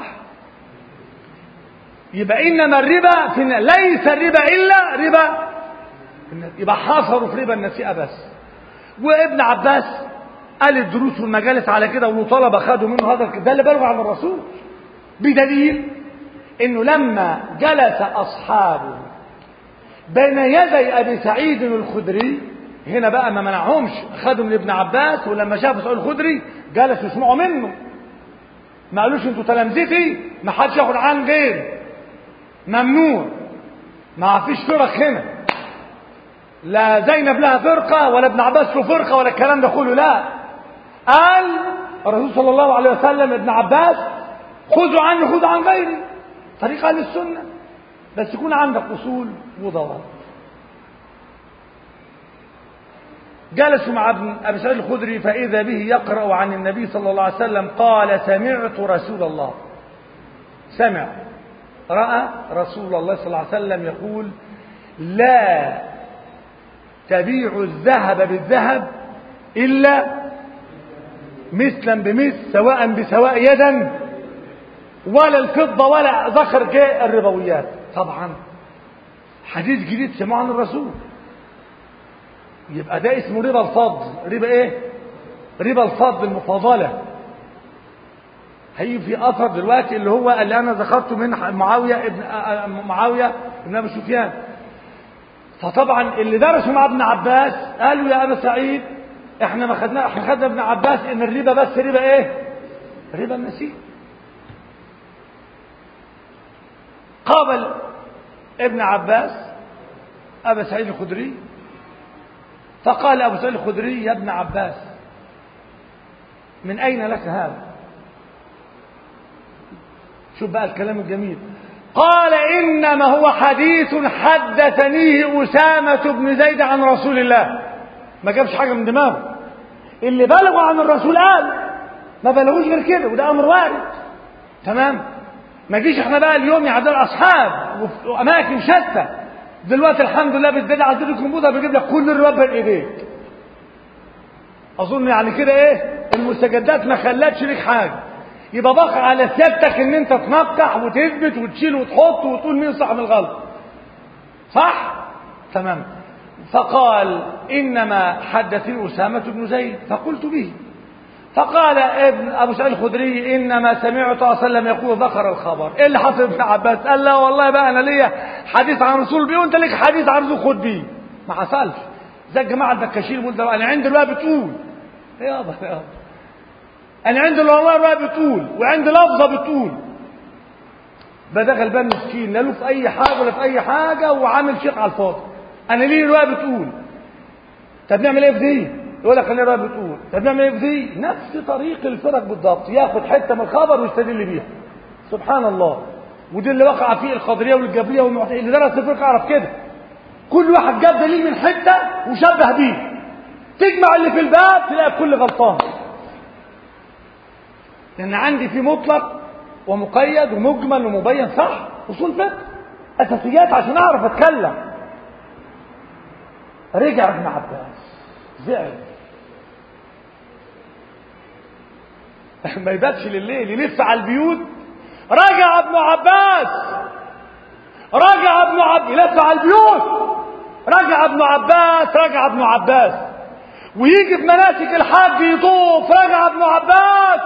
يبقى انما الربا في ليس الربا الا ربا يبقى حصروا في ربا النسيئة بس وابن عباس قال الدروس والمجالس على كده والطلبة خدوا منه هذا ده اللي بلغوا عن الرسول بدليل انه لما جلس اصحابه بين يدي ابي سعيد الخدري هنا بقى ما منعهمش خدوا من ابن عباس ولما شافوا سعيد الخدري جلسوا يسمعوا منه ما قالوش انتوا تلامذتي ما حدش ياخد عن غير ممنوع ما فيش فرق هنا لا زينب لها فرقة ولا ابن عباس له فرقة ولا الكلام ده كله لا قال الرسول صلى الله عليه وسلم ابن عباس خذوا عني خذوا عن غيري طريق اهل السنه بس يكون عندك اصول وضوابط جلسوا مع ابن ابي سعيد الخدري فاذا به يقرا عن النبي صلى الله عليه وسلم قال سمعت رسول الله سمع راى رسول الله صلى الله عليه وسلم يقول لا تبيع الذهب بالذهب الا مثلا بمثل سواء بسواء يدا ولا الفضة ولا ذكر جاء الربويات طبعا حديث جديد سمعه عن الرسول يبقى ده اسمه ربا الفضل ربا ايه ربا الفضل المفاضلة هيجي في اثر دلوقتي اللي هو اللي انا ذكرته من معاوية ابن معاوية ابن ابي سفيان فطبعا اللي درسوا مع ابن عباس قالوا يا ابا سعيد احنا ما خدنا احنا خدنا ابن عباس ان الربا بس ربا ايه ربا النسيء قابل ابن عباس ابا سعيد الخدري فقال ابو سعيد الخدري يا ابن عباس من اين لك هذا شوف بقى الكلام الجميل قال انما هو حديث حدثنيه اسامه بن زيد عن رسول الله ما جابش حاجة من دماغه اللي بلغوا عن الرسول قال ما بلغوش غير كده وده أمر وارد تمام ما جيش احنا بقى اليوم يا عدد أصحاب وأماكن شتى دلوقتي الحمد لله بالدليل على الكمبيوتر بيجيب لك كل الروايات بين ايديك اظن يعني كده ايه المستجدات ما خلتش ليك حاجه يبقى بقى على سيادتك ان انت تنقح وتثبت وتشيل وتحط وتقول مين صح من الغلط صح تمام فقال إنما حدثني أسامة بن زيد فقلت به فقال ابن أبو سعيد الخدري إنما سمعت صلى الله عليه وسلم يقول ذكر الخبر إيه اللي حصل ابن عباس قال لا والله بقى أنا ليا حديث عن رسول بيه وأنت ليك حديث عن رسول خد بيه ما حصلش زي الجماعة البكاشين بيقول ده أنا عندي الرواية بتقول يابا يابا أنا عندي والله الرواية بتقول وعندي لفظة بتقول بقى ده غلبان مسكين لا له في أي حاجة ولا في أي حاجة وعامل شيخ على الفاضي انا ليه روايه بتقول طب نعمل ايه في دي يقول لك خلينا روايه بتقول طب نعمل ايه في دي نفس طريق الفرق بالضبط ياخد حته من الخبر ويستدل بيها سبحان الله ودي اللي وقع فيه القدريه والجبريه والمعتزله اللي درس الفرق اعرف كده كل واحد جاب دليل من حته وشبه بيه تجمع اللي في الباب تلاقي الكل غلطان لان عندي في مطلق ومقيد ومجمل ومبين صح اصول فقه اساسيات عشان اعرف اتكلم رجع ابن عباس زعل ما يباتش لليل يلف على البيوت رجع ابن عباس رجع ابن عباس يلف على البيوت رجع ابن عباس رجع ابن عباس ويجي بمناسك الحج يطوف رجع ابن عباس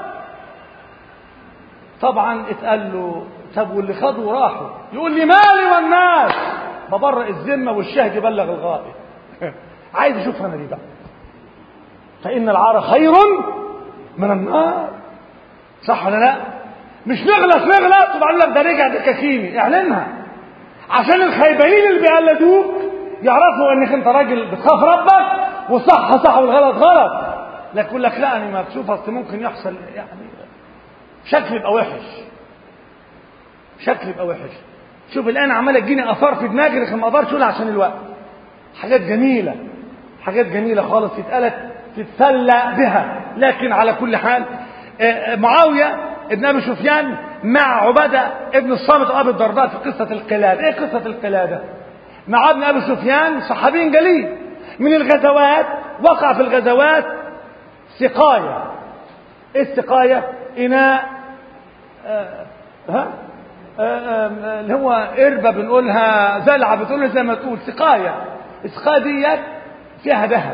طبعا اتقال له طب واللي خدوا راحوا يقول لي مالي والناس ببرئ الذمه والشهد يبلغ الغائب عايز اشوفها انا دي بقى فان العار خير من النار صح ولا لا مش نغلط نغلط وبعدين لك ده رجع دكاكيني اعلنها عشان الخيبانين اللي بيقلدوك يعرفوا انك انت راجل بتخاف ربك والصح صح والغلط غلط لكن يقول لك لا انا ما تشوف اصل ممكن يحصل يعني شكل يبقى وحش شكل يبقى وحش شوف الان عمال تجيني اثار في دماغي لكن ما اقدرش اقولها عشان الوقت حاجات جميله حاجات جميله خالص تتقالت تتسلى بها لكن على كل حال معاويه ابن ابي سفيان مع عباده ابن الصامت وابي الدرداء في قصه القلاده ايه قصه القلاده مع ابن ابي سفيان صحابي جليل من الغزوات وقع في الغزوات سقايه ايه السقايه اناء آه ها اللي هو قربة بنقولها زلعة بتقولها زي ما تقول سقاية السقاية ديت فيها ذهب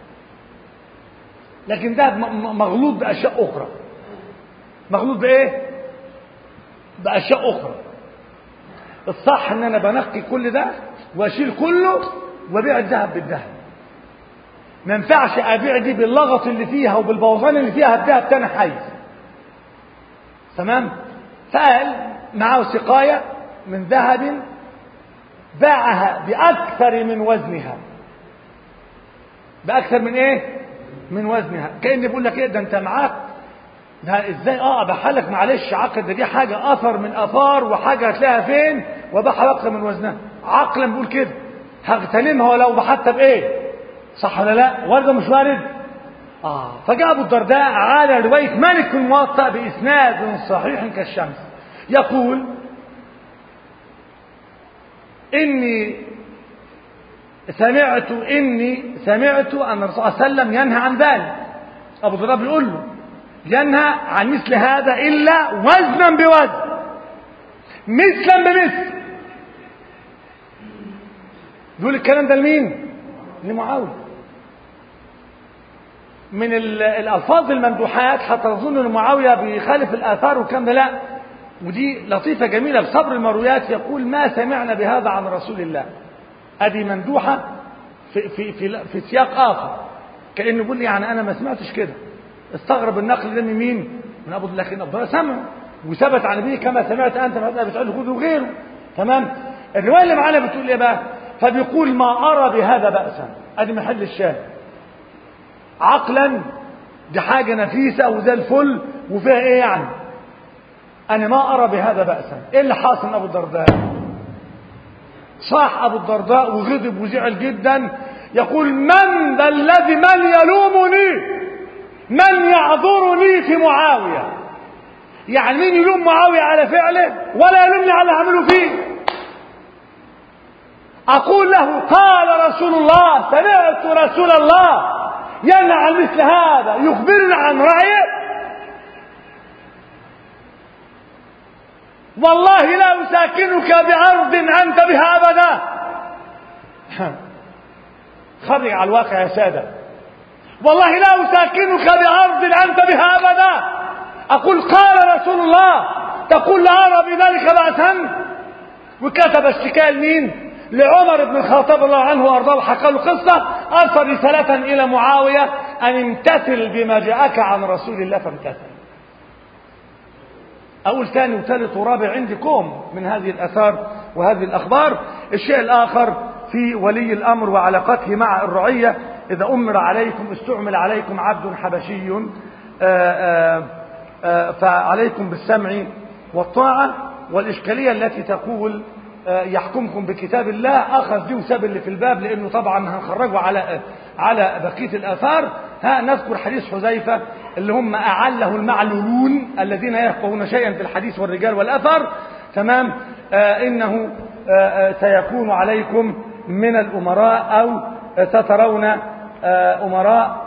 لكن ده مغلوط بأشياء أخرى مغلوط بإيه؟ بأشياء أخرى الصح إن أنا بنقي كل ده وأشيل كله وأبيع الذهب بالذهب ما ينفعش أبيع دي باللغط اللي فيها وبالبوظان اللي فيها الذهب تاني حي تمام؟ فقال معه سقاية من ذهب باعها بأكثر من وزنها بأكثر من إيه؟ من وزنها كأن بيقول لك إيه ده أنت معاك ده إزاي أه أبحلك معلش عقد ده دي حاجة أثر من أثار وحاجة هتلاقيها فين وباعها بأكثر من وزنها عقلا بيقول كده هغتنمها ولو بحتى بإيه؟ صح ولا لا؟ وارد مش وارد؟ آه فجاء أبو الدرداء على رواية مالك الموطأ بإسناد صحيح كالشمس يقول إني سمعت إني سمعت أن الرسول صلى الله عليه وسلم ينهى عن ذلك أبو الدرداء بيقول له ينهى عن مثل هذا إلا وزنا بوزن مثلا بمثل يقول الكلام ده لمين؟ لمعاوية من الألفاظ الممدوحات حتى تظن أن معاوية بيخالف الآثار والكلام ده لا ودي لطيفة جميلة بصبر المرويات يقول ما سمعنا بهذا عن رسول الله أدي ممدوحة في, في, في, في سياق آخر كأنه يقول لي يعني أنا ما سمعتش كده استغرب النقل ده من مين؟ من أبو لكن أبو سمع وثبت عن أبيه كما سمعت أنت من أبي سعود الخدري وغيره تمام الرواية اللي معانا بتقول إيه بقى؟ فبيقول ما أرى بهذا بأسا أدي محل الشاهد عقلا دي حاجة نفيسة وزي الفل وفيها إيه يعني؟ أنا ما أرى بهذا بأسا إيه اللي حاصل أبو الدرداء صاح أبو الدرداء وغضب وزعل جدا يقول من ذا الذي من يلومني من يعذرني في معاوية يعني مين يلوم معاوية على فعله ولا يلومني على عمله فيه أقول له قال رسول الله سمعت رسول الله ينهى عن مثل هذا يخبرنا عن رأيه والله لا أساكنك بأرض أنت بها أبدا خرج على الواقع يا سادة والله لا أساكنك بأرض أنت بها أبدا أقول قال رسول الله تقول لا أرى بذلك بأسا وكتب اشتكاء مين لعمر بن الخطاب الله عنه وارضاه وحكى له قصه ارسل رساله الى معاويه ان امتثل بما جاءك عن رسول الله فامتثل. اقول ثاني وثالث ورابع عندي كوم من هذه الاثار وهذه الاخبار. الشيء الاخر في ولي الامر وعلاقته مع الرعيه اذا امر عليكم استعمل عليكم عبد حبشي آآ آآ فعليكم بالسمع والطاعه والاشكاليه التي تقول يحكمكم بكتاب الله اخذ دي وساب اللي في الباب لانه طبعا هنخرجه على على بقيه الاثار ها نذكر حديث حذيفه اللي هم اعله المعلولون الذين يفقهون شيئا في الحديث والرجال والاثر تمام آه انه آه سيكون عليكم من الامراء او سترون آه امراء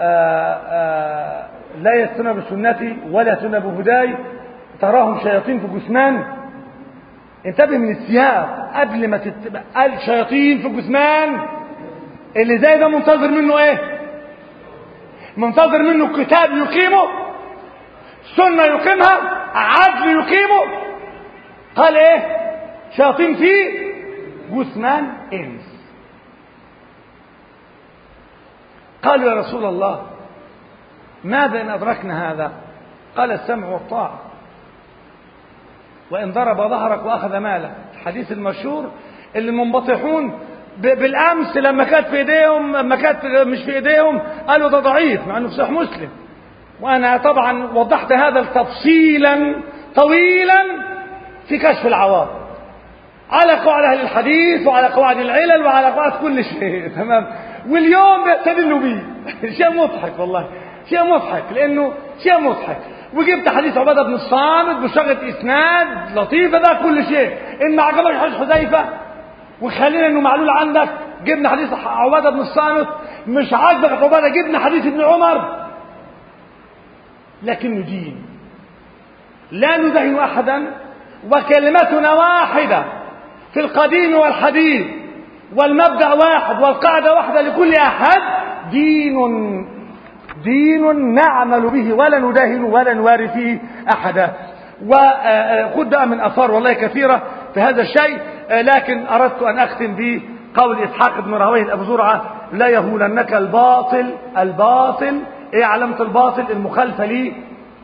لا يستنى بسنتي ولا يستنى بهداي تراهم شياطين في جثمان انتبه من السياق قبل ما تت... قال شياطين في جثمان اللي زي ده منتظر منه ايه منتظر منه كتاب يقيمه سنة يقيمها عدل يقيمه قال ايه شياطين فيه جثمان انس قالوا يا رسول الله ماذا ان ادركنا هذا قال السمع والطاعه وان ضرب ظهرك واخذ مالك الحديث المشهور اللي منبطحون بالامس لما كانت في ايديهم لما كانت مش في ايديهم قالوا ده ضعيف مع انه في صحيح مسلم وانا طبعا وضحت هذا تفصيلا طويلا في كشف العوام على قواعد اهل الحديث وعلى قواعد العلل وعلى قواعد كل شيء تمام واليوم بيستدلوا بيه شيء مضحك والله شيء مضحك لانه شيء مضحك وجبت حديث عباده بن الصامت بشغله اسناد لطيفه ده كل شيء ان ما عجبك حديث حذيفه وخلينا انه معلول عندك جبنا حديث عباده بن الصامت مش عاجبك عباده جبنا حديث ابن عمر لكنه دين لا ندهن احدا وكلمتنا واحده في القديم والحديث والمبدا واحد والقاعده واحده لكل احد دين دين نعمل به ولا نداهن ولا نواري فيه احدا وخد بقى من اثار والله كثيره في هذا الشيء لكن اردت ان اختم بقول اسحاق بن راهويه ابو زرعه لا يهولنك الباطل الباطل ايه علامه الباطل المخالفه لي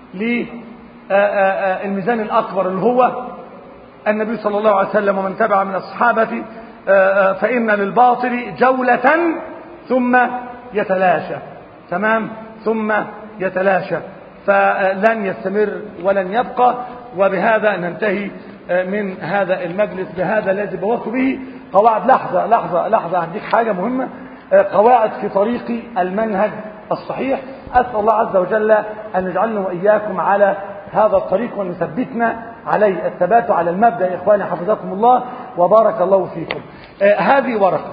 للميزان الاكبر اللي هو النبي صلى الله عليه وسلم ومن تبع من الصحابه فان للباطل جوله ثم يتلاشى تمام ثم يتلاشى فلن يستمر ولن يبقى وبهذا ننتهي من هذا المجلس بهذا الذي بوصت به قواعد لحظة لحظة لحظة هديك حاجة مهمة قواعد في طريق المنهج الصحيح أسأل الله عز وجل أن يجعلنا وإياكم على هذا الطريق وأن يثبتنا عليه الثبات على المبدأ يا إخواني حفظكم الله وبارك الله فيكم هذه ورقة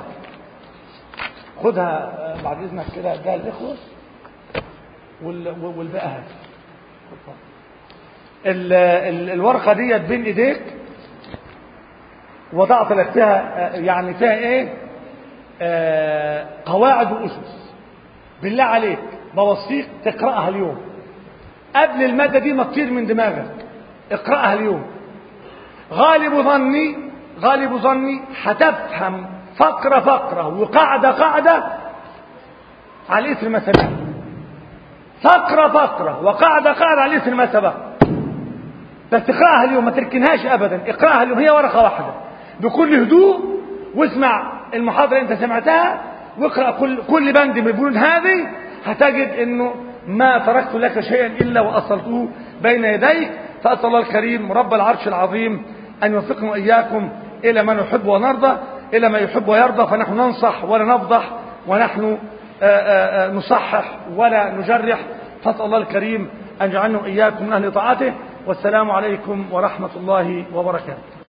خدها بعد إذنك كده ده الإخوة والباقي هذا الورقة ديت بين ايديك وضعت لك فيها يعني فيها ايه آه قواعد واسس بالله عليك بوصيك تقرأها اليوم قبل المادة دي ما تطير من دماغك اقرأها اليوم غالب ظني غالب ظني هتفهم فقرة فقرة وقاعدة قاعدة على الاثر ما سبق فقرة فقرة وقاعدة قاعدة على الاثر ما سبق بس اقراها اليوم ما تركنهاش ابدا اقراها اليوم هي ورقه واحده بكل هدوء واسمع المحاضره انت سمعتها واقرا كل كل بند من البنود هذه هتجد انه ما تركت لك شيئا الا واصلته بين يديك فاسال الله الكريم رب العرش العظيم ان يوفقنا واياكم الى ما نحب ونرضى الى ما يحب ويرضى فنحن ننصح ولا نفضح ونحن آآ آآ نصحح ولا نجرح فاسال الله الكريم ان يجعلنا واياكم من اهل طاعته والسلام عليكم ورحمة الله وبركاته